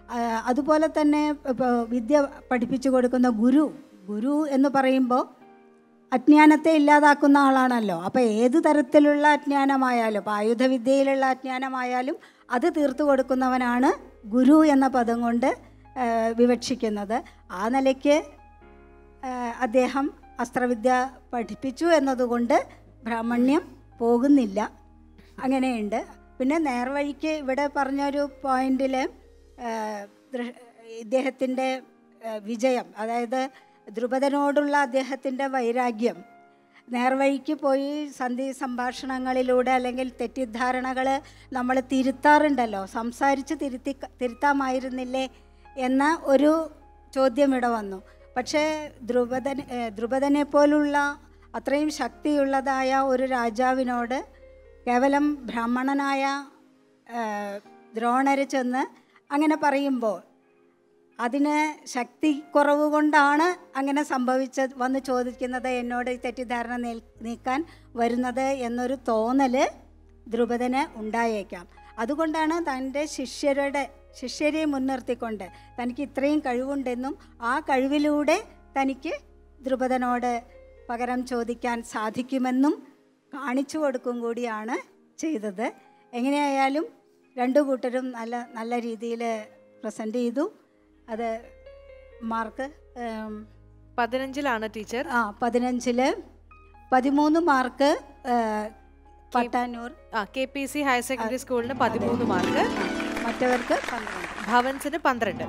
ആ, അതുപോലെ തന്നെ ഇപ്പോൾ വിദ്യ പഠിപ്പിച്ചു കൊടുക്കുന്ന ഗുരു ഗുരു എന്ന് പറയുമ്പോൾ അജ്ഞാനത്തെ ഇല്ലാതാക്കുന്ന ആളാണല്ലോ അപ്പോൾ ഏത് തരത്തിലുള്ള അജ്ഞാനമായാലും ഇപ്പോൾ ആയുധവിദ്യയിലുള്ള അജ്ഞാനമായാലും അത് തീർത്തു കൊടുക്കുന്നവനാണ് ഗുരു എന്ന പദം കൊണ്ട് ആ, വിവക്ഷിക്കുന്നത് ആ നിലയ്ക്ക് ആ, അദ്ദേഹം അസ്ത്രവിദ്യ പഠിപ്പിച്ചു എന്നതുകൊണ്ട് ബ്രാഹ്മണ്യം പോകുന്നില്ല അങ്ങനെയുണ്ട് പിന്നെ നേർവഴിക്ക് ഇവിടെ പറഞ്ഞൊരു പോയിന്റിൽ ഇദ്ദേഹത്തിൻ്റെ ആ, വിജയം അതായത് ദ്രുപദനോടുള്ള അദ്ദേഹത്തിൻ്റെ വൈരാഗ്യം നേർവഴിക്ക് പോയി സന്ധി സംഭാഷണങ്ങളിലൂടെ അല്ലെങ്കിൽ തെറ്റിദ്ധാരണകൾ നമ്മൾ തിരുത്താറുണ്ടല്ലോ സംസാരിച്ച് തിരുത്തി തിരുത്താമായിരുന്നില്ലേ എന്ന ഒരു ചോദ്യം ഇവിടെ വന്നു പക്ഷേ ദ്രുപദൻ ഏഹ് ദ്രുപദനെ പോലുള്ള അത്രയും ശക്തിയുള്ളതായ ഒരു രാജാവിനോട് കേവലം ബ്രാഹ്മണനായ ഏഹ് ദ്രോണര് ചെന്ന് അങ്ങനെ പറയുമ്പോൾ അതിന് ശക്തി കുറവ് കൊണ്ടാണ് അങ്ങനെ സംഭവിച്ച വന്ന് ചോദിക്കുന്നത് എന്നോട് ഈ തെറ്റിദ്ധാരണ നീൽ- നീക്കാൻ വരുന്നത് എന്നൊരു തോന്നൽ ദ്രുപദന് ഉണ്ടായേക്കാം അതുകൊണ്ടാണ് തൻ്റെ ശിഷ്യരുടെ ശിഷ്യരെ മുൻനിർത്തിക്കൊണ്ട് തനിക്ക് ഇത്രയും കഴിവുണ്ടെന്നും ആ കഴിവിലൂടെ തനിക്ക് ദ്രുപദനോട് പകരം ചോദിക്കാൻ സാധിക്കുമെന്നും കാണിച്ചു കൊടുക്കും കൂടിയാണ് ചെയ്തത് എങ്ങനെയായാലും രണ്ടു കൂട്ടരും നല്ല നല്ല രീതിയിൽ പ്രസൻറ്റ് ചെയ്തു അത് മാർക്ക് ഉം, പതിനഞ്ചിലാണ് ടീച്ചർ ആ പതിനഞ്ചില് പതിമൂന്ന് മാർക്ക് ആ, പട്ടാനൂർ ആ K P C higher secondary സ്കൂളിന് പതിമൂന്ന് മാർക്ക് മറ്റവർക്ക് പന്ത്രണ്ട് ഭവൻസിന് പന്ത്രണ്ട്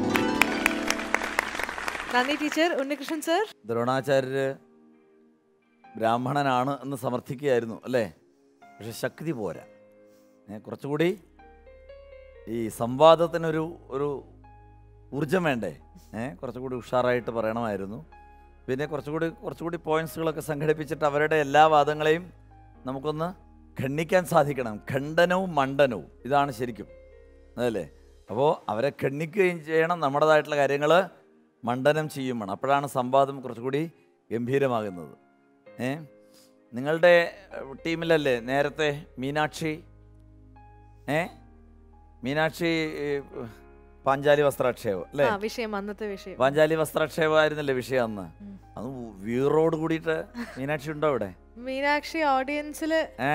നന്ദി ടീച്ചർ ഉണ്ണികൃഷ്ണൻ സർ ദ്രോണാചാര്യര് ബ്രാഹ്മണനാണ് എന്ന് സമർത്ഥിക്കുകയായിരുന്നു അല്ലേ പക്ഷെ ശക്തി പോരാ ഏ, കുറച്ചുകൂടി ഈ സംവാദത്തിനൊരു ഒരു ഊർജം വേണ്ടേ ഏ കുറച്ചുകൂടി ഉഷാറായിട്ട് പറയണമായിരുന്നു പിന്നെ കുറച്ചുകൂടി കുറച്ചുകൂടി പോയിന്റ്സുകളൊക്കെ സംഘടിപ്പിച്ചിട്ട് അവരുടെ എല്ലാ വാദങ്ങളെയും നമുക്കൊന്ന് ഖണ്ഡിക്കാൻ സാധിക്കണം ഖണ്ഡനവും മണ്ഡനവും ഇതാണ് ശരിക്കും അതല്ലേ അപ്പോൾ അവരെ ഖണ്ഡിക്കുകയും ചെയ്യണം നമ്മുടേതായിട്ടുള്ള കാര്യങ്ങൾ മണ്ഡനം ചെയ്യും വേണം അപ്പോഴാണ് സംവാദം കുറച്ചുകൂടി ഗംഭീരമാകുന്നത് ഏ നിങ്ങളുടെ ഏഹ്, ടീമിലല്ലേ നേരത്തെ മീനാക്ഷി ഏ മീനാക്ഷി ഏഹ്, പാഞ്ചാലി വസ്ത്രാക്ഷേപം അല്ലേ ആ വിഷയം അന്നത്തെ വിഷയം പാഞ്ചാലി വസ്ത്രാക്ഷേപമായിരുന്നല്ലേ വിഷയം അന്ന് അത് വീറോട് കൂടിയിട്ട് മീനാക്ഷി ഉണ്ടോ അവിടെ മീനാക്ഷി ഓഡിയൻസില് ഏ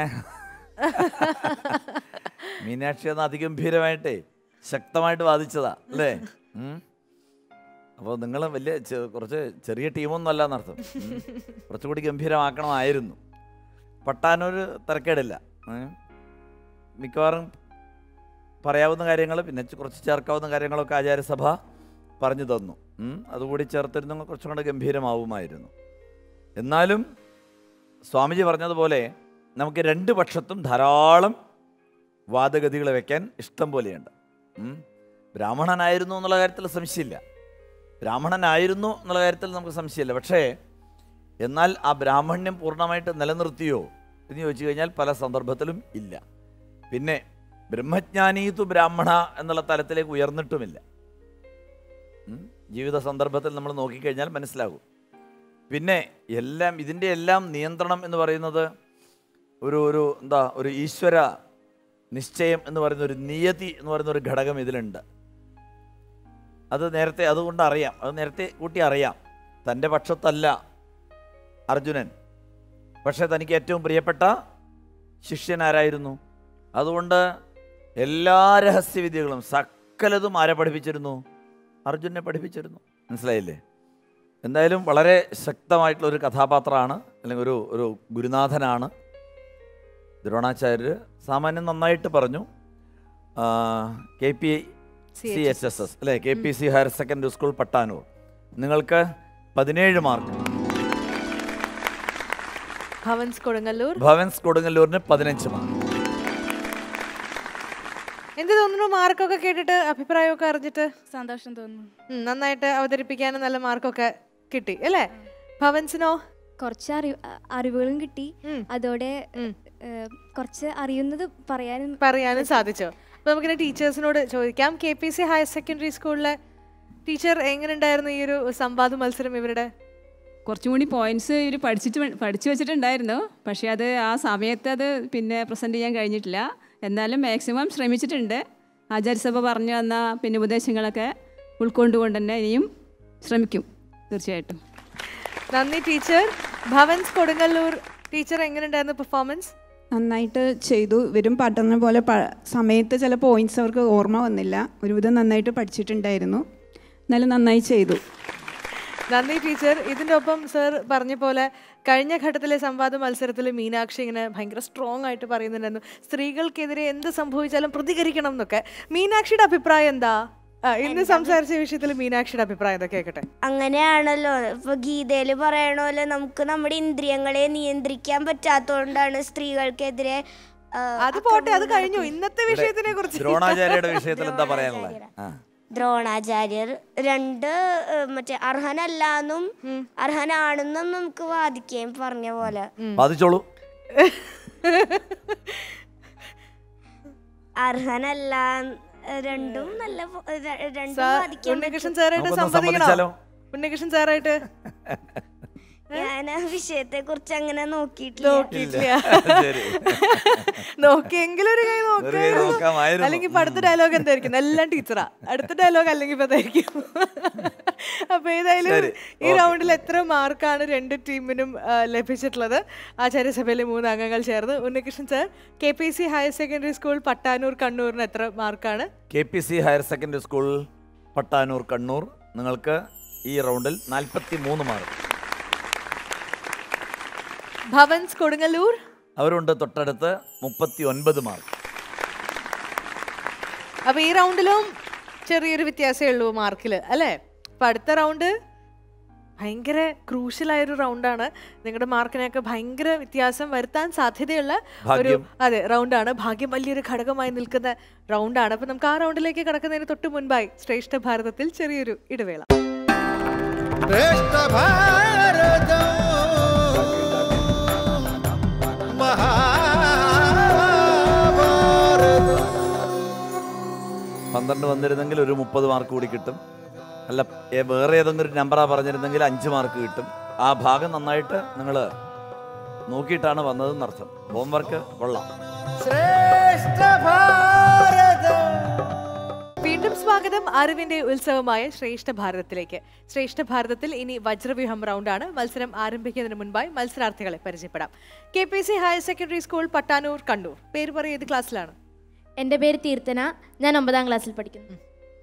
മീനാക്ഷി അന്ന് അതിഗംഭീരമായിട്ടേ ശക്തമായിട്ട് വാദിച്ചതാ അല്ലേ അപ്പോൾ നിങ്ങൾ വലിയ ചെ- കുറച്ച് ചെറിയ ടീമൊന്നും അല്ല എന്നർത്ഥം ഉം. കുറച്ചുകൂടി ഗംഭീരമാക്കണമായിരുന്നു പട്ടാനൂർ തിരക്കേടില്ല ഏ? മിക്കവാറും പറയാവുന്ന കാര്യങ്ങൾ പിന്നെ ചെ- കുറച്ച് ചേർക്കാവുന്ന കാര്യങ്ങളൊക്കെ ആചാര്യസഭ പറഞ്ഞു തന്നു ഉം. അതുകൂടി ചേർത്തിരുന്നെങ്കിൽ കുറച്ചും കൂടെ ഗംഭീരമാവുമായിരുന്നു എന്നാലും സ്വാമിജി പറഞ്ഞതുപോലെ നമുക്ക് രണ്ട് പക്ഷത്തും ധാരാളം വാദഗതികൾ വെക്കാൻ ഇഷ്ടം പോലെയുണ്ട് ഉം. ബ്രാഹ്മണനായിരുന്നു എന്നുള്ള കാര്യത്തിൽ സംശയമില്ല ബ്രാഹ്മണനായിരുന്നു എന്നുള്ള കാര്യത്തിൽ നമുക്ക് സംശയമില്ല പക്ഷേ എന്നാൽ ആ ബ്രാഹ്മണ്യം പൂർണ്ണമായിട്ട് നിലനിർത്തിയോ എന്ന് ചോദിച്ചു കഴിഞ്ഞാൽ പല സന്ദർഭത്തിലും ഇല്ല പിന്നെ ബ്രഹ്മജ്ഞാനീതു ബ്രാഹ്മണ എന്നുള്ള തലത്തിലേക്ക് ഉയർന്നിട്ടുമില്ല ഉം. ജീവിത സന്ദർഭത്തിൽ നമ്മൾ നോക്കിക്കഴിഞ്ഞാൽ മനസ്സിലാകും പിന്നെ എല്ലാം ഇതിൻ്റെ എല്ലാം നിയന്ത്രണം എന്ന് പറയുന്നത് ഒരു ഒരു എന്താ ഒരു ഈശ്വര നിശ്ചയം എന്ന് പറയുന്ന ഒരു നിയതി എന്ന് പറയുന്ന ഒരു ഘടകം ഇതിലുണ്ട് അത് നേരത്തെ അതുകൊണ്ട് അറിയാം അത് നേരത്തെ കൂട്ടി അറിയാം തൻ്റെ പക്ഷത്തല്ല അർജുനൻ പക്ഷേ തനിക്ക് ഏറ്റവും പ്രിയപ്പെട്ട ശിഷ്യൻ ആരായിരുന്നു അതുകൊണ്ട് എല്ലാ രഹസ്യവിദ്യകളും സകലതും ആരെ പഠിപ്പിച്ചിരുന്നു അർജുനെ പഠിപ്പിച്ചിരുന്നു മനസ്സിലായില്ലേ എന്തായാലും വളരെ ശക്തമായിട്ടുള്ള ഒരു കഥാപാത്രമാണ് അല്ലെങ്കിൽ ഒരു ഒരു ഗുരുനാഥനാണ് ദ്രോണാചാര്യർ സാമാന്യം നന്നായിട്ട് പറഞ്ഞു K P C H S S അല്ലേ K P C higher secondary school Pattanur നിങ്ങൾക്ക് പതിനേഴ് മാർക്ക് ഭവൻസ് കൊടുങ്ങല്ലൂർ ഭവൻസ് കൊടുങ്ങല്ലൂരിന് പതിനഞ്ച് മാർക്ക് എന്ത് തോന്നുന്നു മാർക്കൊക്കെ കേട്ടിട്ട് അഭിപ്രായമൊക്കെ അറിഞ്ഞിട്ട് സന്തോഷം തോന്നുന്നു ഉം, നന്നായിട്ട് അവതരിപ്പിക്കാനും നല്ല മാർക്കൊക്കെ കിട്ടി അല്ലേ ഭവൻസിനോ കുറച്ച് അറിവ് അറിവുകളും കിട്ടി ഉം. അതോടെ ഉം. ഏഹ്, കുറച്ച് അറിയുന്നത് പറയാനും പറയാനും സാധിച്ചോ അപ്പൊ നമുക്കിനി ടീച്ചേഴ്സിനോട് ചോദിക്കാം K P C higher secondary സ്കൂളിലെ ടീച്ചർ എങ്ങനെ ഉണ്ടായിരുന്നു ഈ ഒരു സംവാദ മത്സരം ഇവരുടെ കുറച്ചും കൂടി പോയിന്റ്സ് ഇവർ പഠിച്ചിട്ട് വേ- പഠിച്ചു വെച്ചിട്ടുണ്ടായിരുന്നു പക്ഷേ അത് ആ സമയത്ത് അത് പിന്നെ പ്രസൻറ്റ് ചെയ്യാൻ കഴിഞ്ഞിട്ടില്ല എന്നാലും മാക്സിമം ശ്രമിച്ചിട്ടുണ്ട് ആചാര്യസഭ പറഞ്ഞു തന്ന പിന്നെ ഉപദേശങ്ങളൊക്കെ ഉൾക്കൊണ്ടുകൊണ്ട് തന്നെ ഇനിയും ശ്രമിക്കും തീർച്ചയായിട്ടും നന്ദി ടീച്ചർ ഭവൻസ് കൊടുങ്ങല്ലൂർ ടീച്ചർ എങ്ങനെയുണ്ടായിരുന്നു പെർഫോമൻസ് നന്നായിട്ട് ചെയ്തു ഇവരും പഠന പോലെ പ സമയത്ത് ചില പോയിന്റ്സ് അവർക്ക് ഓർമ്മ വന്നില്ല ഒരുവിധം നന്നായിട്ട് പഠിച്ചിട്ടുണ്ടായിരുന്നു എന്നാലും നന്നായി ചെയ്തു നന്ദി ടീച്ചർ ഇതിൻ്റെ ഒപ്പം സർ പറഞ്ഞ പോലെ കഴിഞ്ഞ ഘട്ടത്തിലെ സംവാദ മത്സരത്തിൽ മീനാക്ഷി ഇങ്ങനെ ഭയങ്കര സ്ട്രോങ് ആയിട്ട് പറയുന്നുണ്ടായിരുന്നു സ്ത്രീകൾക്കെതിരെ എന്ത് സംഭവിച്ചാലും പ്രതികരിക്കണം എന്നൊക്കെ മീനാക്ഷിയുടെ അഭിപ്രായം എന്താ ആ, ഇന്ന് സംസാരിച്ച വിഷയത്തിൽ മീനാക്ഷിയുടെ അഭിപ്രായം എന്താ കേൾക്കട്ടെ അങ്ങനെയാണല്ലോ ഇപ്പൊ ഗീതയില് പറയണ പോലെ നമുക്ക് നമ്മുടെ ഇന്ദ്രിയങ്ങളെ നിയന്ത്രിക്കാൻ പറ്റാത്തതുകൊണ്ടാണ് സ്ത്രീകൾക്കെതിരെ ആ, അത് പോട്ടെ അത് കഴിഞ്ഞു ഇന്നത്തെ വിഷയത്തിനെ കുറിച്ച് ദ്രോണാചാര്യയുടെ വിഷയത്തിൽ എന്താ പറയാനുള്ളത് ആ ദ്രോണാചാര്യർ രണ്ട് ഏ, മറ്റേ അർഹനല്ലാന്നും അർഹനാണെന്നും നമുക്ക് വാദിക്കുകയും പറഞ്ഞ പോലെ ബാധിച്ചോളൂ അർഹനല്ല ഏ, രണ്ടും നല്ല പോ- ര- രണ്ടും സാർ, വാദിക്കാൻ ഉണ്ണികൃഷ്ണൻ പറ്റും. സാറായിട്ട് നമുക്കൊന്ന് സമ്മതിക്കണോ സമ്മതിച്ചാലോ? ഉണ്ണികൃഷ്ണൻ സാറായിട്ട് ഞാൻ ആ വിഷയത്തെ കുറിച്ച് അങ്ങനെ നോക്കിയിട്ടില്ല നോക്കിയിട്ടില്ല ശരി. നോക്കിയെങ്കിലും ഒരു കൈ ഒരു കൈ നോക്കാം നോക്കാമായിരുന്നു. അല്ലെങ്കിൽ ഇപ്പൊ അടുത്ത ഡയലോഗ് എന്തായിരിക്കും എല്ലാം ടീച്ചറാ അടുത്ത ഡയലോഗ് അല്ലെങ്കിൽ ഇപ്പൊ അതായിരിക്കും അപ്പൊ ഏതായാലും ശരി. ഈ റൗണ്ടിൽ എത്ര മാർക്കാണ് രണ്ട് ടീമിനും ആ, ലഭിച്ചിട്ടുള്ളത് ആചാര്യസഭയിലെ മൂന്ന് അംഗങ്ങൾ ചേർന്ന് Unnikrishnan sir K P C higher secondary school Pattanur കണ്ണൂരിന് എത്ര മാർക്കാണ് K P C higher secondary school Pattanur Kannur നിങ്ങൾക്ക് ഈ റൗണ്ടിൽ നാൽപ്പത്തി മൂന്ന് മാർക്ക് ഭവൻസ് കൊടുങ്ങല്ലൂർ അവരുണ്ട് തൊട്ടടുത്ത് മുപ്പത്തി ഒൻപത് മാർക്ക് അപ്പൊ ഈ റൗണ്ടിലും ചെറിയൊരു വ്യത്യാസമേ ഉള്ളൂ മാർക്കിൽ അല്ലേ അപ്പൊ അടുത്ത റൗണ്ട് ഭയങ്കര ക്രൂഷ്യലായൊരു റൗണ്ടാണ് നിങ്ങളുടെ മാർക്കിനൊക്കെ ഭയങ്കര വ്യത്യാസം വരുത്താൻ സാധ്യതയുള്ള ഒരു ഭാഗ്യം. അതെ റൗണ്ടാണ് ഭാഗ്യം വലിയൊരു ഘടകമായി നിൽക്കുന്ന റൗണ്ടാണ് അപ്പൊ നമുക്ക് ആ റൗണ്ടിലേക്ക് കടക്കുന്നതിന് തൊട്ട് മുൻപായി ശ്രേഷ്ഠ ഭാരതത്തിൽ ചെറിയൊരു ഇടവേള ശ്രേഷ്ഠ ഭാരതം മഹാഭാരതം പന്ത്രണ്ട് വന്നിരുന്നെങ്കിൽ ഒരു മുപ്പത് മാർക്ക് കൂടി കിട്ടും അല്ല ഏ- വേറെ ഏതെങ്കിലും ഒരു നമ്പറാ പറഞ്ഞിരുന്നെങ്കിൽ അഞ്ച് മാർക്ക് കിട്ടും ആ ഭാഗം നന്നായിട്ട് നിങ്ങൾ നോക്കിയിട്ടാണ് വന്നതെന്നർത്ഥം ഹോംവർക്ക് കൊള്ളാം ശ്രേഷ്ഠ ഭാരതം വീണ്ടും സ്വാഗതം അറിവിന്റെ ഉത്സവമായ ശ്രേഷ്ഠ ഭാരതത്തിലേക്ക് ശ്രേഷ്ഠ ഭാരതത്തിൽ ഇനി വജ്രവ്യൂഹം റൗണ്ടാണ് മത്സരം ആരംഭിക്കുന്നതിന് മുൻപായി മത്സരാർത്ഥികളെ പരിചയപ്പെടാം K P C higher secondary school Pattanur Kannur പേര് പറയും ഏത് ക്ലാസ്സിലാണ് എൻ്റെ പേര് തീർത്ഥന ഞാൻ ഒമ്പതാം ക്ലാസ്സിൽ പഠിക്കുന്നു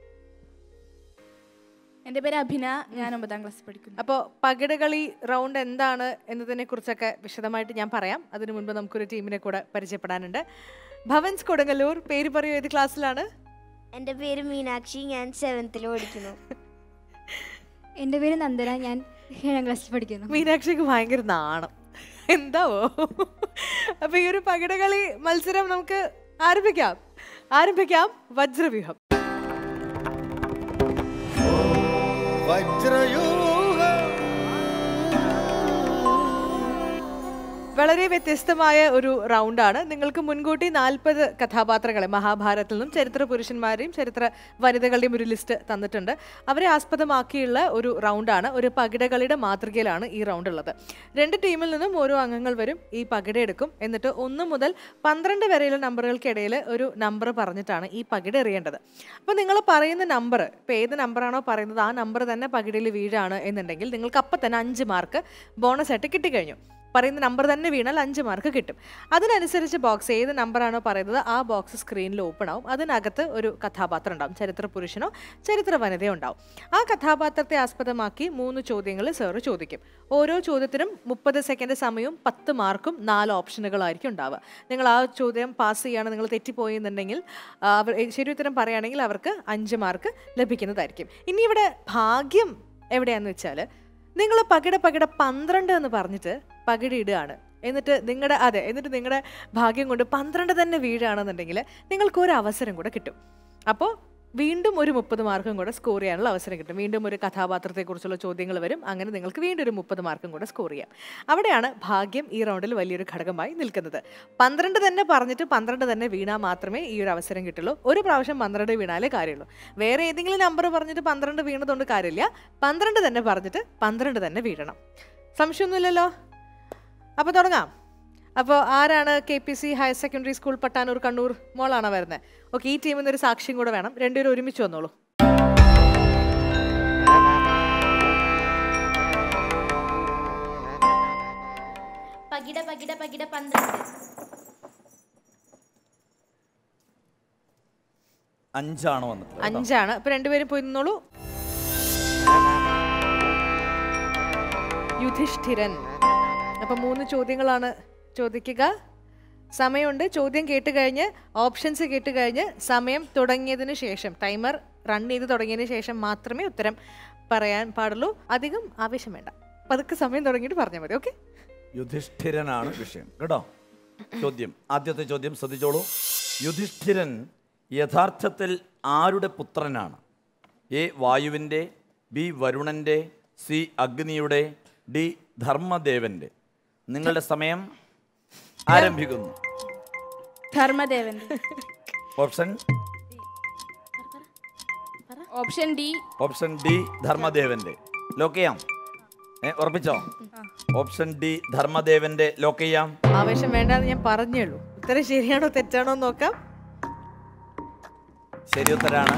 എൻ്റെ പേര് അഭിന ഞാൻ ഒമ്പതാം ക്ലാസ്സിൽ പഠിക്കുന്നു അപ്പോൾ പകിടകളി റൗണ്ട് എന്താണ് എന്നതിനെ കുറിച്ചൊക്കെ വിശദമായിട്ട് ഞാൻ പറയാം അതിനു മുൻപ് നമുക്കൊരു ടീമിനെ കൂടെ പരിചയപ്പെടാനുണ്ട് ഭവൻസ് കൊടുങ്ങല്ലൂർ പേര് പറയൂ ഏത് ക്ലാസ്സിലാണ് എൻ്റെ പേര് മീനാക്ഷി ഞാൻ സെവൻത്തിൽ പഠിക്കുന്നു എൻ്റെ പേര് നന്ദന ഞാൻ ഏഴാം ക്ലാസ്സിൽ പഠിക്കുന്നു മീനാക്ഷിക്ക് ഭയങ്കര നാണം എന്താവോ അപ്പൊ ഈ ഒരു പകിടകളി മത്സരം നമുക്ക് ആരംഭിക്കാം ആരംഭിക്കാം വജ്രവ്യൂഹം വജ്രയൂഹം വളരെ വ്യത്യസ്തമായ ഒരു റൗണ്ടാണ് നിങ്ങൾക്ക് മുൻകൂട്ടി നാൽപ്പത് കഥാപാത്രങ്ങളെ മഹാഭാരതത്തിൽ നിന്നും ചരിത്ര പുരുഷന്മാരെയും ചരിത്ര വനിതകളുടെയും ഒരു ലിസ്റ്റ് തന്നിട്ടുണ്ട് അവരെ ആസ്പദമാക്കിയുള്ള ഒരു റൗണ്ടാണ് ഒരു പകിടകളിയുടെ മാതൃകയിലാണ് ഈ റൗണ്ട് ഉള്ളത് രണ്ട് ടീമിൽ നിന്നും ഓരോ അംഗങ്ങൾ വരും ഈ പകിട എടുക്കും എന്നിട്ട് ഒന്ന് മുതൽ പന്ത്രണ്ട് വരെയുള്ള നമ്പറുകൾക്കിടയിൽ ഒരു നമ്പർ പറഞ്ഞിട്ടാണ് ഈ പകിട എറിയേണ്ടത് അപ്പോൾ നിങ്ങൾ പറയുന്ന നമ്പർ ഇപ്പോൾ ഏത് നമ്പറാണോ പറയുന്നത് ആ നമ്പർ തന്നെ പകിടയിൽ വീഴാണ് എന്നുണ്ടെങ്കിൽ നിങ്ങൾക്ക് അപ്പം തന്നെ അഞ്ച് മാർക്ക് ബോണസ് ആയിട്ട് കിട്ടിക്കഴിഞ്ഞു പറയുന്ന നമ്പർ തന്നെ വീണാൽ അഞ്ച് മാർക്ക് കിട്ടും അതിനനുസരിച്ച് ബോക്സ് ഏത് നമ്പറാണോ പറയുന്നത് ആ ബോക്സ് സ്ക്രീനിൽ ഓപ്പൺ ആവും അതിനകത്ത് ഒരു കഥാപാത്രം ഉണ്ടാവും ചരിത്ര പുരുഷനോ ചരിത്ര വനിതയോ ഉണ്ടാവും ആ കഥാപാത്രത്തെ ആസ്പദമാക്കി മൂന്ന് ചോദ്യങ്ങൾ സാറ് ചോദിക്കും ഓരോ ചോദ്യത്തിനും മുപ്പത് സെക്കൻഡ് സമയവും പത്ത് മാർക്കും നാല് ഓപ്ഷനുകളായിരിക്കും ഉണ്ടാവുക നിങ്ങൾ ആ ചോദ്യം പാസ് ചെയ്യാണ് നിങ്ങൾ തെറ്റിപ്പോയി എന്നുണ്ടെങ്കിൽ ആ, അവർ ശരി ഉത്തരം പറയുകയാണെങ്കിൽ അവർക്ക് അഞ്ച് മാർക്ക് ലഭിക്കുന്നതായിരിക്കും ഇനി ഇവിടെ ഭാഗ്യം എവിടെയാന്ന് വെച്ചാൽ നിങ്ങൾ പകിട പകിട പന്ത്രണ്ട് എന്ന് പറഞ്ഞിട്ട് പകിട ഇടുകയാണ് എന്നിട്ട് നിങ്ങളുടെ അതെ എന്നിട്ട് നിങ്ങളുടെ ഭാഗ്യം കൊണ്ട് പന്ത്രണ്ട് തന്നെ വീഴുകയാണെന്നുണ്ടെങ്കിൽ നിങ്ങൾക്ക് ഒരു അവസരം കൂടെ കിട്ടും അപ്പോൾ വീണ്ടും ഒരു മുപ്പത് മാർക്കും കൂടെ സ്കോർ ചെയ്യാനുള്ള അവസരം കിട്ടും വീണ്ടും ഒരു കഥാപാത്രത്തെക്കുറിച്ചുള്ള ചോദ്യങ്ങൾ വരും അങ്ങനെ നിങ്ങൾക്ക് വീണ്ടും ഒരു മുപ്പത് മാർക്കും കൂടെ സ്കോർ ചെയ്യാം അവിടെയാണ് ഭാഗ്യം ഈ റൗണ്ടിൽ വലിയൊരു ഘടകമായി നിൽക്കുന്നത് പന്ത്രണ്ട് തന്നെ പറഞ്ഞിട്ട് പന്ത്രണ്ട് തന്നെ വീണാൽ മാത്രമേ ഈ ഒരു അവസരം കിട്ടുള്ളൂ ഒരു പ്രാവശ്യം പന്ത്രണ്ട് വീണാലേ കാര്യമുള്ളൂ വേറെ ഏതെങ്കിലും നമ്പർ പറഞ്ഞിട്ട് പന്ത്രണ്ട് വീണതുകൊണ്ട് കാര്യമില്ല പന്ത്രണ്ട് തന്നെ പറഞ്ഞിട്ട് പന്ത്രണ്ട് തന്നെ വീഴണം സംശയമൊന്നുമില്ലല്ലോ അപ്പോൾ തുടങ്ങാം അപ്പോൾ ആരാണ് K P C higher secondary school Pattanur Kannur മോളാണോ വരുന്നത് ഓക്കെ ഈ ടീമിൽ നിന്ന് ഒരു സാക്ഷ്യം കൂടെ വേണം രണ്ടുപേരും ഒരുമിച്ച് വന്നോളൂ പകിട പകിട പകിട പന്ത്രണ്ട് അഞ്ചാണ് വന്നിട്ടുള്ളത് കേട്ടോ. അഞ്ചാണ് അപ്പൊ രണ്ടുപേരും പോയി നിന്നോളൂ യുധിഷ്ഠിരൻ അപ്പൊ മൂന്ന് ചോദ്യങ്ങളാണ് ചോദിക്കുക സമയമുണ്ട് ചോദ്യം കേട്ട് കഴിഞ്ഞ് ഓപ്ഷൻസ് കേട്ട് കഴിഞ്ഞ് സമയം തുടങ്ങിയതിന് ശേഷം ടൈമർ റൺ ചെയ്ത് തുടങ്ങിയതിന് ശേഷം മാത്രമേ ഉത്തരം പറയാൻ പാടുള്ളൂ അധികം ആവശ്യം വേണ്ട പതുക്കെ സമയം തുടങ്ങിയിട്ട് പറഞ്ഞാൽ മതി ഓക്കെ യുധിഷ്ഠിരനാണ് വിഷയം കേട്ടോ ചോദ്യം ആദ്യത്തെ ചോദ്യം ശ്രദ്ധിച്ചോളൂ യുധിഷ്ഠിരൻ യഥാർത്ഥത്തിൽ ആരുടെ പുത്രനാണ് എ വായുവിൻ്റെ ബി വരുണൻ്റെ സി അഗ്നിയുടെ ഡി ധർമ്മദേവൻ്റെ നിങ്ങളുടെ സമയം ആരംഭിക്കുന്നു ധർമ്മദേവന്റെ option option D option D ധർമ്മദേവൻ്റെ ലോക്ക് ചെയ്യാം ഏ ഉറപ്പിച്ചോ ഓപ്ഷൻ ഡി ധർമ്മദേവൻ്റെ ലോക്ക് ചെയ്യാം ആവേശം വേണ്ടെന്ന് ഞാൻ പറഞ്ഞേ ഉള്ളൂ ഉത്തരം ശരിയാണോ തെറ്റാണോ എന്ന് നോക്കാം ശരി ഉത്തരാണ്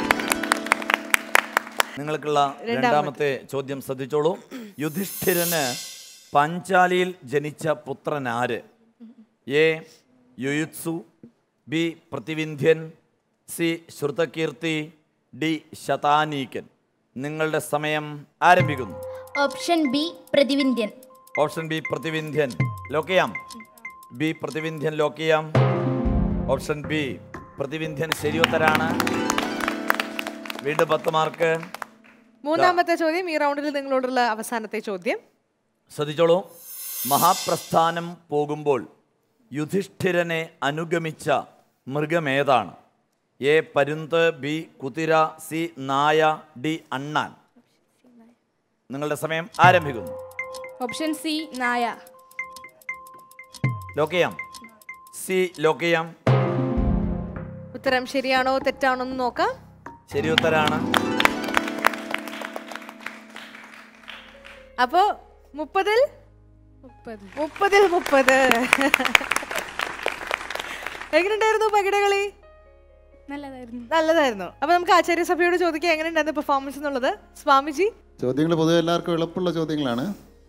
നിങ്ങൾക്കുള്ള രണ്ടാമത്തെ. രണ്ടാമത്തെ ചോദ്യം ശ്രദ്ധിച്ചോളൂ യുധിഷ്ഠിരന് പഞ്ചാലിയിൽ ജനിച്ച പുത്രൻ ആര് A Yuyutsu B Prativindhya C Shrutakirti D Shatanika നിങ്ങളുടെ സമയം ആരംഭിക്കുന്നു option B Prativindhya option B Prativindhya lock ചെയ്യാം ബി പ്രതിവിന്ധ്യൻ ലോക്ക് ചെയ്യാം ഓപ്ഷൻ ബി പ്രതിവിന്ധ്യൻ ശരിയുത്തരാണ് വീണ്ടും പത്ത് മാർക്ക് മൂന്നാമത്തെ ചോദ്യം ഈ റൗണ്ടിൽ നിങ്ങളോടുള്ള അവസാനത്തെ ചോദ്യം ശ്രദ്ധിച്ചോളൂ മഹാപ്രസ്ഥാനം പോകുമ്പോൾ യുധിഷ്ഠിരനെ അനുഗമിച്ച മൃഗമേതാണ് എ പരുന്ത് ബി കുതിര സി നായ ഡി അണ്ണാൻ നിങ്ങളുടെ സമയം ആരംഭിക്കുന്നു ഓപ്ഷൻ സി നായ ലോക്ക് ചെയ്യാം സി ലോക്ക് ചെയ്യാം ഉത്തരം ശരിയാണോ തെറ്റാണോ എന്ന് നോക്കാം ശരി ഉത്തരാണ് അപ്പോ മുപ്പതിൽ മുപ്പതിൽ മുപ്പത് എങ്ങനെയുണ്ടായിരുന്നു പകിടകളി നല്ലതായിരുന്നു നല്ലതായിരുന്നു അപ്പൊ നമുക്ക് ആചാര്യസഭയോട് ചോദിക്കാം എങ്ങനെയുണ്ടായിരുന്നു പെർഫോമൻസ് എന്നുള്ളത് സ്വാമിജി ചോദ്യങ്ങൾ പൊതുവെ എല്ലാവർക്കും എളുപ്പമുള്ള ചോദ്യങ്ങളാണ്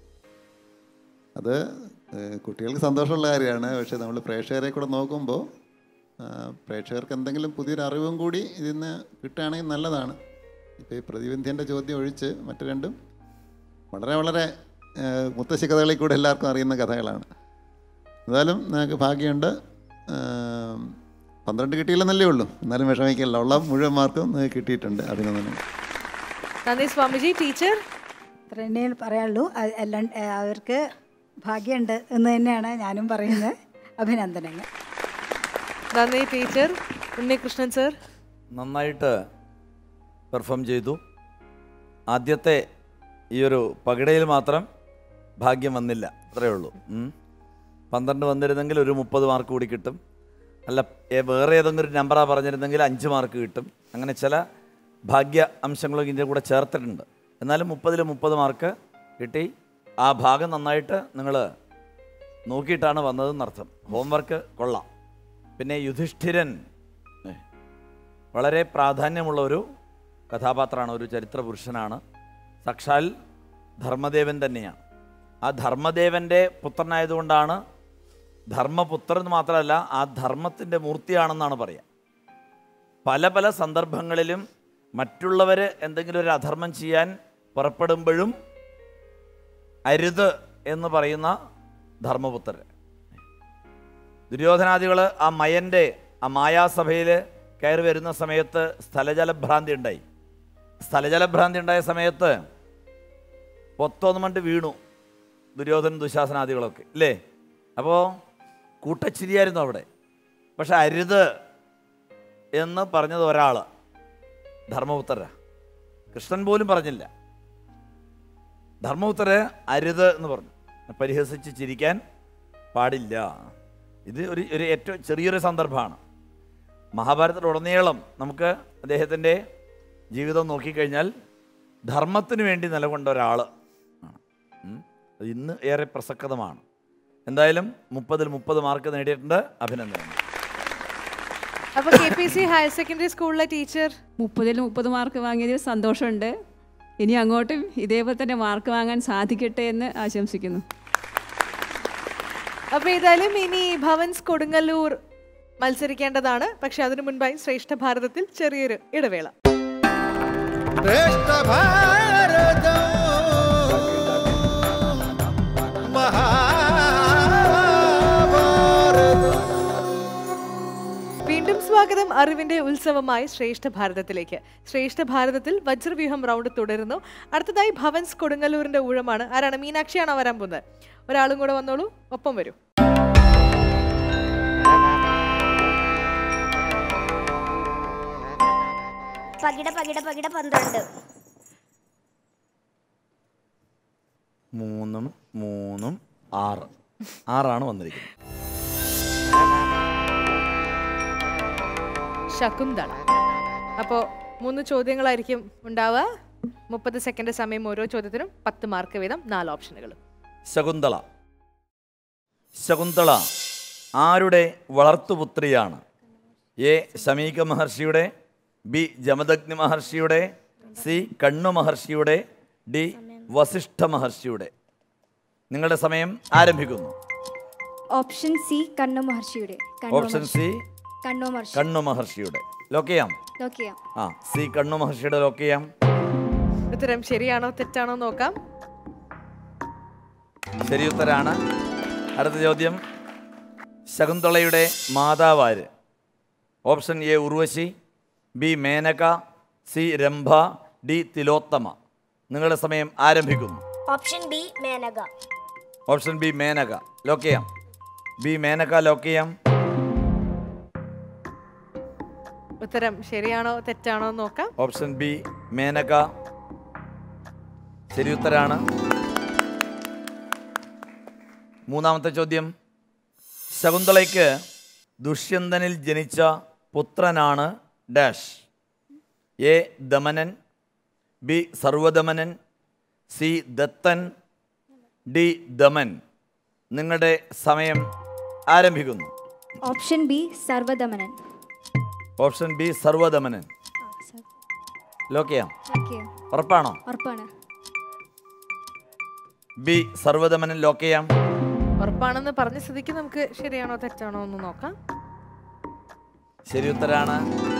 അത് ഏഹ്, കുട്ടികൾക്ക് സന്തോഷമുള്ള കാര്യമാണ് പക്ഷേ നമ്മൾ പ്രേക്ഷകരെ കൂടെ നോക്കുമ്പോൾ ആ, പ്രേക്ഷകർക്ക് എന്തെങ്കിലും പുതിയൊരു അറിവും കൂടി ഇതിൽ നിന്ന് കിട്ടുകയാണെങ്കിൽ നല്ലതാണ് ഇപ്പോൾ ഈ പ്രതിബന്ധ്യൻ്റെ ചോദ്യം ഒഴിച്ച് മറ്റു രണ്ടും വളരെ വളരെ ഏഹ്, മുത്തശ്ശി കഥകളിൽ കൂടെ എല്ലാവർക്കും അറിയുന്ന കഥകളാണ് എന്നാലും നിങ്ങൾക്ക് ഭാഗ്യമുണ്ട് ഏഹ്, പന്ത്രണ്ട് കിട്ടിയില്ലെന്നല്ലേ ഉള്ളൂ എന്നാലും വിഷമിക്കില്ല ഉള്ള മുഴുവൻ മാർക്കും നിങ്ങൾക്ക് കിട്ടിയിട്ടുണ്ട് അഭിനന്ദനം നന്ദി സ്വാമിജി ടീച്ചർ തന്നെ പറയാനുള്ളൂ അ- എല്ലാം ഏ, അവർക്ക് ഭാഗ്യമുണ്ട് എന്ന് തന്നെയാണ് ഞാനും പറയുന്നത് അഭിനന്ദനങ്ങൾ നന്ദി ടീച്ചർ ഉണ്ണികൃഷ്ണൻ സർ നന്നായിട്ട് പെർഫോം ചെയ്തു ആദ്യത്തെ ഈ ഒരു പകിടയിൽ മാത്രം ഭാഗ്യം വന്നില്ല അത്രയേ ഉള്ളൂ ഉം. പന്ത്രണ്ട് വന്നിരുന്നെങ്കിൽ ഒരു മുപ്പത് മാർക്ക് കൂടി കിട്ടും അല്ല ഏ- വേറെ ഏതെങ്കിലും ഒരു നമ്പറാ പറഞ്ഞിരുന്നെങ്കിൽ അഞ്ച് മാർക്ക് കിട്ടും അങ്ങനെ ചില ഭാഗ്യ അംശങ്ങളും ഇതിൻ്റെ കൂടെ ചേർത്തിട്ടുണ്ട് എന്നാലും മുപ്പതിൽ മുപ്പത് മാർക്ക് കിട്ടി ആ ഭാഗം നന്നായിട്ട് നിങ്ങൾ നോക്കിയിട്ടാണ് വന്നതെന്നർത്ഥം ഹോംവർക്ക് കൊള്ളാം പിന്നെ യുധിഷ്ഠിരൻ ഏ, വളരെ പ്രാധാന്യമുള്ള ഒരു കഥാപാത്രമാണ് ഒരു ചരിത്ര പുരുഷനാണ് സാക്ഷാൽ ധർമ്മദേവൻ തന്നെയാണ് ആ ധർമ്മദേവൻ്റെ പുത്രനായതുകൊണ്ടാണ് ധർമ്മപുത്രൻ എന്ന് മാത്രമല്ല ആ ധർമ്മത്തിൻ്റെ മൂർത്തിയാണെന്നാണ് പറയുക പല പല സന്ദർഭങ്ങളിലും മറ്റുള്ളവർ എന്തെങ്കിലും ഒരു അധർമ്മം ചെയ്യാൻ പുറപ്പെടുമ്പോഴും അരുത് എന്ന് പറയുന്ന ധർമ്മപുത്രൻ ദുര്യോധനാദികൾ ആ മയൻ്റെ ആ മായാസഭയിൽ കയറി വരുന്ന സമയത്ത് സ്ഥലജലഭ്രാന്തി ഉണ്ടായി സ്ഥലജലഭ്രാന്തി ഉണ്ടായ സമയത്ത് പൊത്തോന്ന് പറഞ്ഞിട്ട് വീണു ദുര്യോധന ദുശാസനാദികളൊക്കെ ഇല്ലേ അപ്പോൾ കൂട്ടച്ചിരിയായിരുന്നു അവിടെ പക്ഷെ അരുത് എന്ന് പറഞ്ഞത് ഒരാൾ ധർമ്മപുത്രര കൃഷ്ണൻ പോലും പറഞ്ഞില്ല ധർമ്മപുത്രര് അരുത് എന്ന് പറഞ്ഞു പരിഹസിച്ച് ചിരിക്കാൻ പാടില്ല ഇത് ഒരു ഒരു ഏറ്റവും ചെറിയൊരു സന്ദർഭമാണ് മഹാഭാരതത്തിലുടനീളം നമുക്ക് അദ്ദേഹത്തിൻ്റെ ജീവിതം നോക്കിക്കഴിഞ്ഞാൽ ധർമ്മത്തിന് വേണ്ടി നിലകൊണ്ട ഒരാൾ ആണ് ഉം. അത് ഇന്ന് ഏറെ പ്രസക്തമാണ് എന്തായാലും മുപ്പതിൽ മുപ്പത് മാർക്ക് നേടിയിട്ടുണ്ട് അഭിനന്ദനം അപ്പൊ K P C higher secondary സ്കൂളിലെ ടീച്ചർ മുപ്പതിൽ മുപ്പത് മാർക്ക് വാങ്ങിയതിൽ സന്തോഷമുണ്ട് ഇനി അങ്ങോട്ടും ഇതേപോലെ തന്നെ മാർക്ക് വാങ്ങാൻ സാധിക്കട്ടെ എന്ന് ആശംസിക്കുന്നു അപ്പൊ ഏതായാലും ഇനി ഭവൻസ് കൊടുങ്ങല്ലൂർ മത്സരിക്കേണ്ടതാണ് പക്ഷെ അതിനു മുൻപായി ശ്രേഷ്ഠ ഭാരതത്തിൽ ചെറിയൊരു ഇടവേള ശ്രേഷ്ഠ ഭാരതം മഹാഭാരതം വീണ്ടും സ്വാഗതം അറിവിന്റെ ഉത്സവമായ ശ്രേഷ്ഠ ഭാരതത്തിലേക്ക് ശ്രേഷ്ഠ ഭാരതത്തിൽ വജ്രവ്യൂഹം റൗണ്ട് തുടരുന്നു അടുത്തതായി ഭവൻസ് കൊടുങ്ങല്ലൂരിന്റെ ഊഴമാണ് ആരാണ് മീനാക്ഷിയാണോ വരാൻ പോകുന്നത് ഒരാളും കൂടെ വന്നോളൂ ഒപ്പം വരൂ പകിട പകിട പകിട പന്ത്രണ്ട് മൂന്നും മൂന്നും ആറ് ആറാണ് വന്നിരിക്കുന്നത് ശകുന്തള അപ്പോൾ മൂന്ന് ചോദ്യങ്ങളായിരിക്കും ഉണ്ടാവുക മുപ്പത് സെക്കൻഡ് സമയം ഓരോ ചോദ്യത്തിനും പത്ത് മാർക്ക് വീതം നാല് ഓപ്ഷനുകൾ ശകുന്തള ശകുന്തള ആരുടെ വളർത്തുപുത്രിയാണ് എ ശമീക മഹർഷിയുടെ ബി ജമദഗ്നി മഹർഷിയുടെ സി കണ്ണു മഹർഷിയുടെ ഡി വസിഷ്ഠ മഹർഷിയുടെ നിങ്ങളുടെ സമയം ആരംഭിക്കുന്നു ഓപ്ഷൻ സി കണ്ണു മഹർഷിയുടെ കണ്ണു ഓപ്ഷൻ മഹർഷി. സി കണ്ണു മഹർഷി കണ്ണു മഹർഷിയുടെ ലോക്ക് ചെയ്യാം ലോക്ക് ചെയ്യാം ആ സി കണ്ണു മഹർഷിയുടെ ലോക്ക് ചെയ്യാം ഉത്തരം ശരിയാണോ തെറ്റാണോ നോക്കാം ശരി ഉത്തരാണ് അടുത്ത ചോദ്യം ശകുന്തളയുടെ മാതാവാര് option A Urvashi B Menaka C Rambha D Tilottama നിങ്ങളുടെ സമയം ആരംഭിക്കുന്നു option B Menaka option B Menaka lock ചെയ്യാം ബി മേനക ലോക്ക് ചെയ്യാം ഉത്തരം ശരിയാണോ തെറ്റാണോ നോക്കാം ഓപ്ഷൻ ബി മേനക ശരി ഉത്തരാണ് മൂന്നാമത്തെ ചോദ്യം ശകുന്തളയ്ക്ക് ദുഷ്യന്തനിൽ ജനിച്ച പുത്രനാണ് dash A Damana B Sarvadamana C Datta D Daman നിങ്ങളുടെ സമയം ആരംഭിക്കുന്നു option B Sarvadamana option B Sarvadamana lock ചെയ്യാം ഓക്കെ ഉറപ്പാണോ ഉറപ്പാണ് ബി സർവദമനൻ ലോക്ക് ചെയ്യാം ഉറപ്പാണെന്ന് പറഞ്ഞ സ്ഥിതിക്ക് നമുക്ക് ശരിയാണോ തെറ്റാണോ എന്ന് നോക്കാം ശരി ഉത്തരാണ്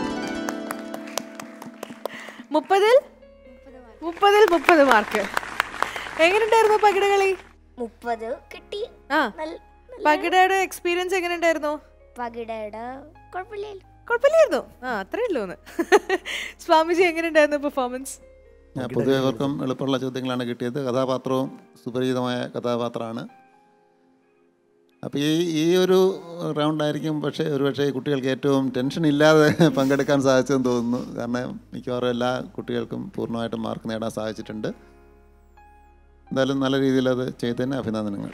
മുപ്പതിൽ മുപ്പതിൽ മുപ്പത് മാർക്ക് എങ്ങനെയുണ്ടായിരുന്നു പകിട കളി മുപ്പത് കിട്ടി ആ നല്ല പകിടയുടെ എക്സ്പീരിയൻസ് എങ്ങനെയുണ്ടായിരുന്നു പകിടയുടെ കുഴപ്പമില്ല കുഴപ്പമില്ലായിരുന്നു ആ അത്രേ ഉള്ളൂ എന്ന് സ്വാമിജി എങ്ങനെയുണ്ടായിരുന്നു പെർഫോമൻസ് ഞാൻ പൊതുവെ ഇവർക്കും എളുപ്പമുള്ള ചോദ്യങ്ങളാണ് കിട്ടിയത് കഥാപാത്രവും സുപരിചിതമായ കഥാപാത്രമാണ് അപ്പോൾ ഈ ഈ ഒരു റൗണ്ടായിരിക്കും പക്ഷേ ഒരുപക്ഷേ ഈ കുട്ടികൾക്ക് ഏറ്റവും ടെൻഷൻ ഇല്ലാതെ പങ്കെടുക്കാൻ സാധിച്ചെന്ന് തോന്നുന്നു കാരണം മിക്കവാറും എല്ലാ കുട്ടികൾക്കും പൂർണ്ണമായിട്ടും മാർക്ക് നേടാൻ സാധിച്ചിട്ടുണ്ട് എന്തായാലും നല്ല രീതിയിൽ അത് ചെയ്തതിന് അഭിനന്ദനങ്ങൾ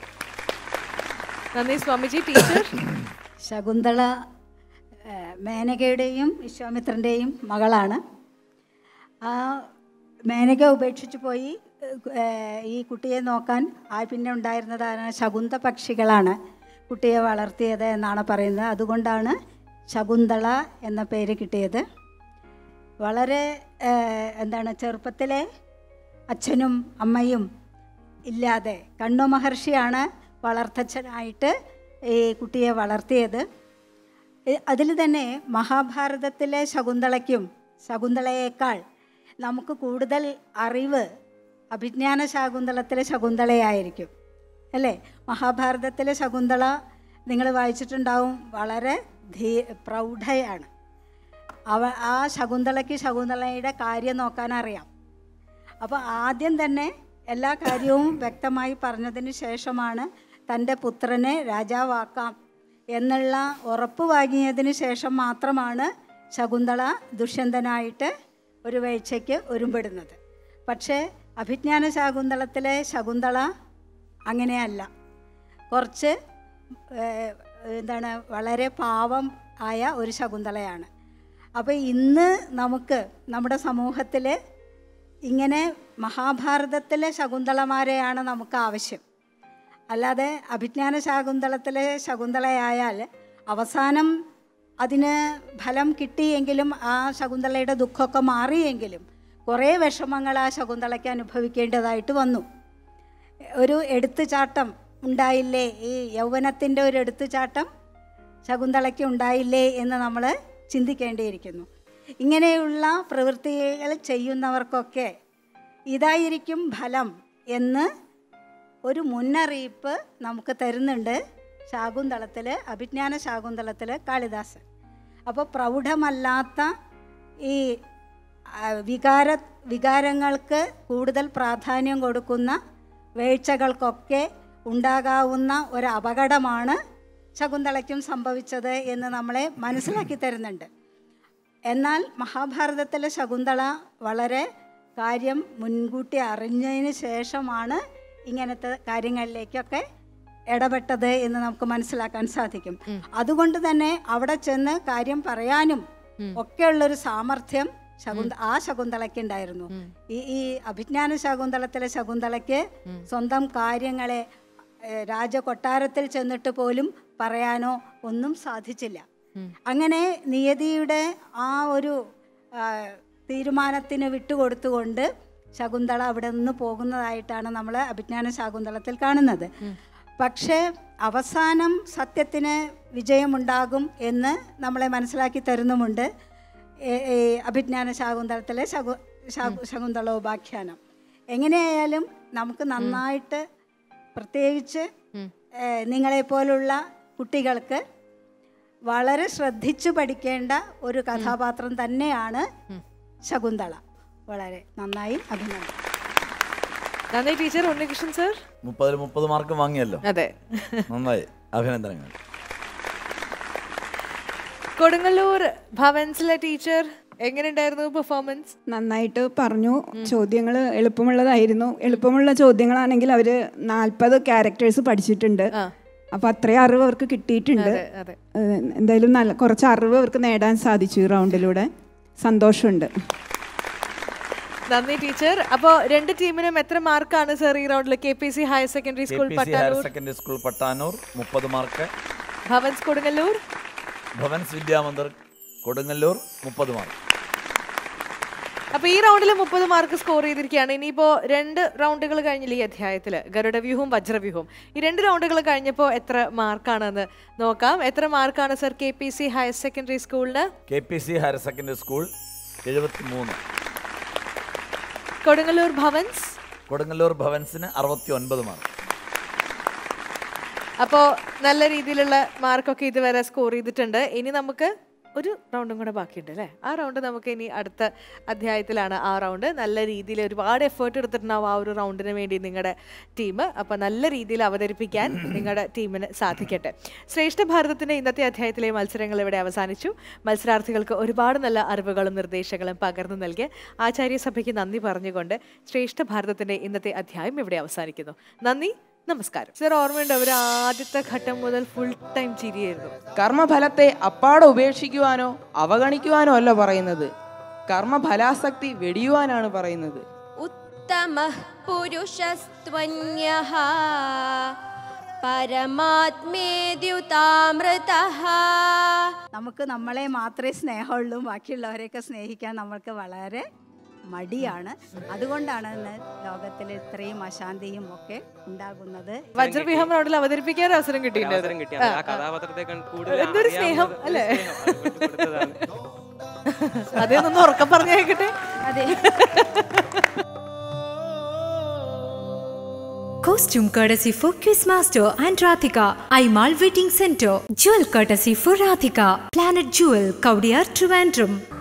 നന്ദി സ്വാമിജി ടീച്ചർ ശകുന്തള ഏഹ്, മേനകയുടെയും വിശ്വാമിത്രൻ്റെയും മകളാണ് ആ മേനക ഉപേക്ഷിച്ചു പോയി ഏഹ്, ഈ കുട്ടിയെ നോക്കാൻ ആ പിന്നെ ഉണ്ടായിരുന്നതാണ് ശകുന്ത പക്ഷികളാണ് കുട്ടിയെ വളർത്തിയത് എന്നാണ് പറയുന്നത് അതുകൊണ്ടാണ് ശകുന്തള എന്ന പേര് കിട്ടിയത് വളരെ ഏഹ്, എന്താണ് ചെറുപ്പത്തിലെ അച്ഛനും അമ്മയും ഇല്ലാതെ കണ്ണു മഹർഷിയാണ് വളർത്തച്ഛനായിട്ട് ഈ കുട്ടിയെ വളർത്തിയത് അതിൽ തന്നെ മഹാഭാരതത്തിലെ ശകുന്തളയ്ക്കും ശകുന്തളയേക്കാൾ നമുക്ക് കൂടുതൽ അറിവ് അഭിജ്ഞാന ശകുന്തളത്തിലെ ശകുന്തളയായിരിക്കും അല്ലേ മഹാഭാരതത്തിലെ ശകുന്തള നിങ്ങൾ വായിച്ചിട്ടുണ്ടാവും വളരെ ധീ പ്രൗഢയാണ് അവ ആ ശകുന്തളയ്ക്ക് ശകുന്തളയുടെ കാര്യം നോക്കാൻ അറിയാം അപ്പോൾ ആദ്യം തന്നെ എല്ലാ കാര്യവും വ്യക്തമായി പറഞ്ഞതിന് ശേഷമാണ് തൻ്റെ പുത്രനെ രാജാവാക്കാം എന്നുള്ള ഉറപ്പ് വാങ്ങിയതിന് ശേഷം മാത്രമാണ് ശകുന്തള ദുഷ്യന്തനായിട്ട് ഒരു വീഴ്ചയ്ക്ക് ഒരുമ്പെടുന്നത് പക്ഷേ അഭിജ്ഞാന ശകുന്തളത്തിലെ ശകുന്തള അങ്ങനെയല്ല കുറച്ച് ഏഹ്, എന്താണ് വളരെ പാവം ആയ ഒരു ശകുന്തളയാണ് അപ്പോൾ ഇന്ന് നമുക്ക് നമ്മുടെ സമൂഹത്തിൽ ഇങ്ങനെ മഹാഭാരതത്തിലെ ശകുന്തളമാരെയാണ് നമുക്ക് ആവശ്യം അല്ലാതെ അഭിജ്ഞാന ശകുന്തളത്തിലെ ശകുന്തളയായാൽ അവസാനം അതിന് ഫലം കിട്ടിയെങ്കിലും ആ ശകുന്തളയുടെ ദുഃഖമൊക്കെ മാറിയെങ്കിലും കുറേ വിഷമങ്ങൾ ആ ശകുന്തളയ്ക്ക് അനുഭവിക്കേണ്ടതായിട്ട് വന്നു ഒരു എടുത്തുചാട്ടം ഉണ്ടായില്ലേ ഈ യൗവനത്തിൻ്റെ ഒരു എടുത്തുചാട്ടം ശകുന്തളയ്ക്ക് ഉണ്ടായില്ലേ എന്ന് നമ്മൾ ചിന്തിക്കേണ്ടിയിരിക്കുന്നു ഇങ്ങനെയുള്ള പ്രവൃത്തികൾ ചെയ്യുന്നവർക്കൊക്കെ ഇതായിരിക്കും ഫലം എന്ന് ഒരു മുന്നറിയിപ്പ് നമുക്ക് തരുന്നുണ്ട് ശാകുന്തളത്തിൽ അഭിജ്ഞാന ശാകുന്തളത്തിൽ കാളിദാസൻ അപ്പോൾ പ്രൗഢമല്ലാത്ത ഈ ആ, വികാര വികാരങ്ങൾക്ക് കൂടുതൽ പ്രാധാന്യം കൊടുക്കുന്ന വീഴ്ചകൾക്കൊക്കെ ഉണ്ടാകാവുന്ന ഒരു അപകടമാണ് ശകുന്തളയ്ക്കും സംഭവിച്ചത് എന്ന് നമ്മളെ മനസ്സിലാക്കി തരുന്നുണ്ട് എന്നാൽ മഹാഭാരതത്തിലെ ശകുന്തള വളരെ കാര്യം മുൻകൂട്ടി അറിഞ്ഞതിന് ശേഷമാണ് ഇങ്ങനത്തെ കാര്യങ്ങളിലേക്കൊക്കെ ഇടപെട്ടത് എന്ന് നമുക്ക് മനസ്സിലാക്കാൻ സാധിക്കും അതുകൊണ്ട് തന്നെ അവിടെ ചെന്ന് കാര്യം പറയാനും ഒക്കെയുള്ളൊരു സാമർഥ്യം ശകുന്ത ആ ശകുന്തളയ്ക്ക് ഉണ്ടായിരുന്നു ഈ ഈ അഭിജ്ഞാന ശകുന്തളത്തിലെ ശകുന്തളയ്ക്ക് സ്വന്തം കാര്യങ്ങളെ ഏഹ്, രാജകൊട്ടാരത്തിൽ ചെന്നിട്ട് പോലും പറയാനോ ഒന്നും സാധിച്ചില്ല അങ്ങനെ നിയതിയുടെ ആ ഒരു ആ, തീരുമാനത്തിന് വിട്ടുകൊടുത്തുകൊണ്ട് ശകുന്തള അവിടെ നിന്ന് പോകുന്നതായിട്ടാണ് നമ്മൾ അഭിജ്ഞാന ശാകുന്തളത്തിൽ കാണുന്നത് പക്ഷേ അവസാനം സത്യത്തിന് വിജയമുണ്ടാകും എന്ന് നമ്മളെ മനസ്സിലാക്കി തരുന്നുമുണ്ട് ഏ- ഏ, അഭിജ്ഞാന ശാകുന്തളത്തിലെ ശകു ശാകു ശകുന്തളോപാഖ്യാനം എങ്ങനെയായാലും നമുക്ക് നന്നായിട്ട് പ്രത്യേകിച്ച് ഏ, നിങ്ങളെപ്പോലുള്ള കുട്ടികൾക്ക് വളരെ ശ്രദ്ധിച്ചു പഠിക്കേണ്ട ഒരു കഥാപാത്രം തന്നെയാണ് ശകുന്തള വളരെ നന്നായി അഭിനന്ദനം നന്ദി ടീച്ചർ ഉണ്ണികൃഷ്ണൻ സർ മുപ്പതിൽ മുപ്പത് മാർക്ക് വാങ്ങിയല്ലോ അതെ നന്നായി അഭിനന്ദനങ്ങൾ കൊടുങ്ങല്ലൂർ ഭവൻസിലെ ടീച്ചർ എങ്ങനെയുണ്ടായിരുന്നു പെർഫോമൻസ് നന്നായിട്ട് പറഞ്ഞു ചോദ്യങ്ങൾ എളുപ്പമുള്ളതായിരുന്നു എളുപ്പമുള്ള ചോദ്യങ്ങളാണെങ്കിൽ അവർ നാൽപ്പത് ക്യാരക്ടേഴ്സ് പഠിച്ചിട്ടുണ്ട് അപ്പോൾ അത്രയും അറിവ് അവർക്ക് കിട്ടിയിട്ടുണ്ട് അതെ, അതെ. ഏഹ് എന്തായാലും നല്ല കുറച്ച് അറിവ് അവർക്ക് നേടാൻ സാധിച്ചു ഈ റൗണ്ടിലൂടെ സന്തോഷമുണ്ട് നന്ദി ടീച്ചർ അപ്പോൾ രണ്ട് ടീമിനും എത്ര മാർക്കാണ് സർ ഈ റൗണ്ടിൽ K P C higher secondary K school P C higher Pattanur secondary school Pattanur മുപ്പത് മാർക്ക് ഭവൻസ് കൊടുങ്ങല്ലൂർ ഭവൻസ് വിദ്യാമന്ദിർ കൊടുങ്ങല്ലൂർ മുപ്പത് മാർക്ക് അപ്പൊ ഈ റൗണ്ടിൽ മുപ്പത് മാർക്ക് സ്കോർ ചെയ്തിരിക്കുകയാണ് ഇനിയിപ്പോ രണ്ട് റൗണ്ടുകൾ കഴിഞ്ഞില്ല ഈ അധ്യായത്തിൽ ഗരുഡവ്യൂഹവും വജ്രവ്യൂഹവും ഈ രണ്ട് റൗണ്ടുകൾ കഴിഞ്ഞപ്പോൾ എത്ര മാർക്കാണെന്ന് നോക്കാം എത്ര മാർക്കാണ് sir K P C higher secondary സ്കൂളിന് K P C higher secondary school എഴുപത്തി മൂന്ന് കൊടുങ്ങല്ലൂർ ഭവൻസ് കൊടുങ്ങല്ലൂർ ഭവൻസിന് അറുപത്തി ഒൻപത് മാർക്ക് അപ്പോൾ നല്ല രീതിയിലുള്ള മാർക്കൊക്കെ ഇതുവരെ സ്കോർ ചെയ്തിട്ടുണ്ട് ഇനി നമുക്ക് ഒരു റൗണ്ടും കൂടെ ബാക്കിയുണ്ട് അല്ലേ ആ റൗണ്ട് നമുക്ക് ഇനി അടുത്ത അധ്യായത്തിലാണ് ആ റൗണ്ട് നല്ല രീതിയിൽ ഒരുപാട് എഫേർട്ട് എടുത്തിട്ടുണ്ടാവും ആ ഒരു റൗണ്ടിന് വേണ്ടി നിങ്ങളുടെ ടീം അപ്പോൾ നല്ല രീതിയിൽ അവതരിപ്പിക്കാൻ നിങ്ങളുടെ ടീമിന് സാധിക്കട്ടെ ശ്രേഷ്ഠ ഭാരതത്തിൻ്റെ ഇന്നത്തെ അധ്യായത്തിലെ മത്സരങ്ങൾ ഇവിടെ അവസാനിച്ചു മത്സരാർത്ഥികൾക്ക് ഒരുപാട് നല്ല അറിവുകളും നിർദ്ദേശങ്ങളും പകർന്നു നൽകിയ ആചാര്യസഭയ്ക്ക് നന്ദി പറഞ്ഞുകൊണ്ട് ശ്രേഷ്ഠ ഭാരതത്തിൻ്റെ ഇന്നത്തെ അധ്യായം ഇവിടെ അവസാനിക്കുന്നു നന്ദി നമസ്കാരം സർ ഓർമ്മയുണ്ട് അവർ ആദ്യത്തെ ഘട്ടം മുതൽ ഫുൾ ടൈം ചിരിയായിരുന്നു കർമ്മഫലത്തെ അപ്പാടെ ഉപേക്ഷിക്കുവാനോ അവഗണിക്കുവാനോ അല്ല പറയുന്നത് കർമ്മഫലാസക്തി വെടിയുവാനാണ് പറയുന്നത് उत्तमः पुरुषस्त्वन्यः परमात्मेद्युतामृतः നമുക്ക് നമ്മളെ മാത്രമേ സ്നേഹമുള്ളൂ ബാക്കിയുള്ളവരെയൊക്കെ സ്നേഹിക്കാൻ നമ്മൾക്ക് വളരെ മടിയാണ് അതുകൊണ്ടാണ് ഇന്ന് ലോകത്തിൽ ഇത്രയും അശാന്തിയും ഒക്കെ ഉണ്ടാകുന്നത് വജ്രവിഹാം റൗണ്ടിൽ അവതരിപ്പിക്കാൻ അവസരം കിട്ടിയിട്ടുണ്ട് അവസരം കിട്ടി അത് ആ കഥാപാത്രത്തെ കണ്ട് കൂടുതൽ എന്തൊരു സ്നേഹം അറിയാവുന്നത് അല്ലേ ഒരു സ്നേഹം അതുകൊണ്ട് കൊടുത്തതാണ്. അതേന്നൊന്ന് ഉറക്കം പറഞ്ഞേക്കട്ടെ അതെ Costume courtesy for Quizmaster and Rathika. Aimal Wedding Center. Jewel courtesy for Rathika. Planet Jewel, Kaudiyar, Trivandrum.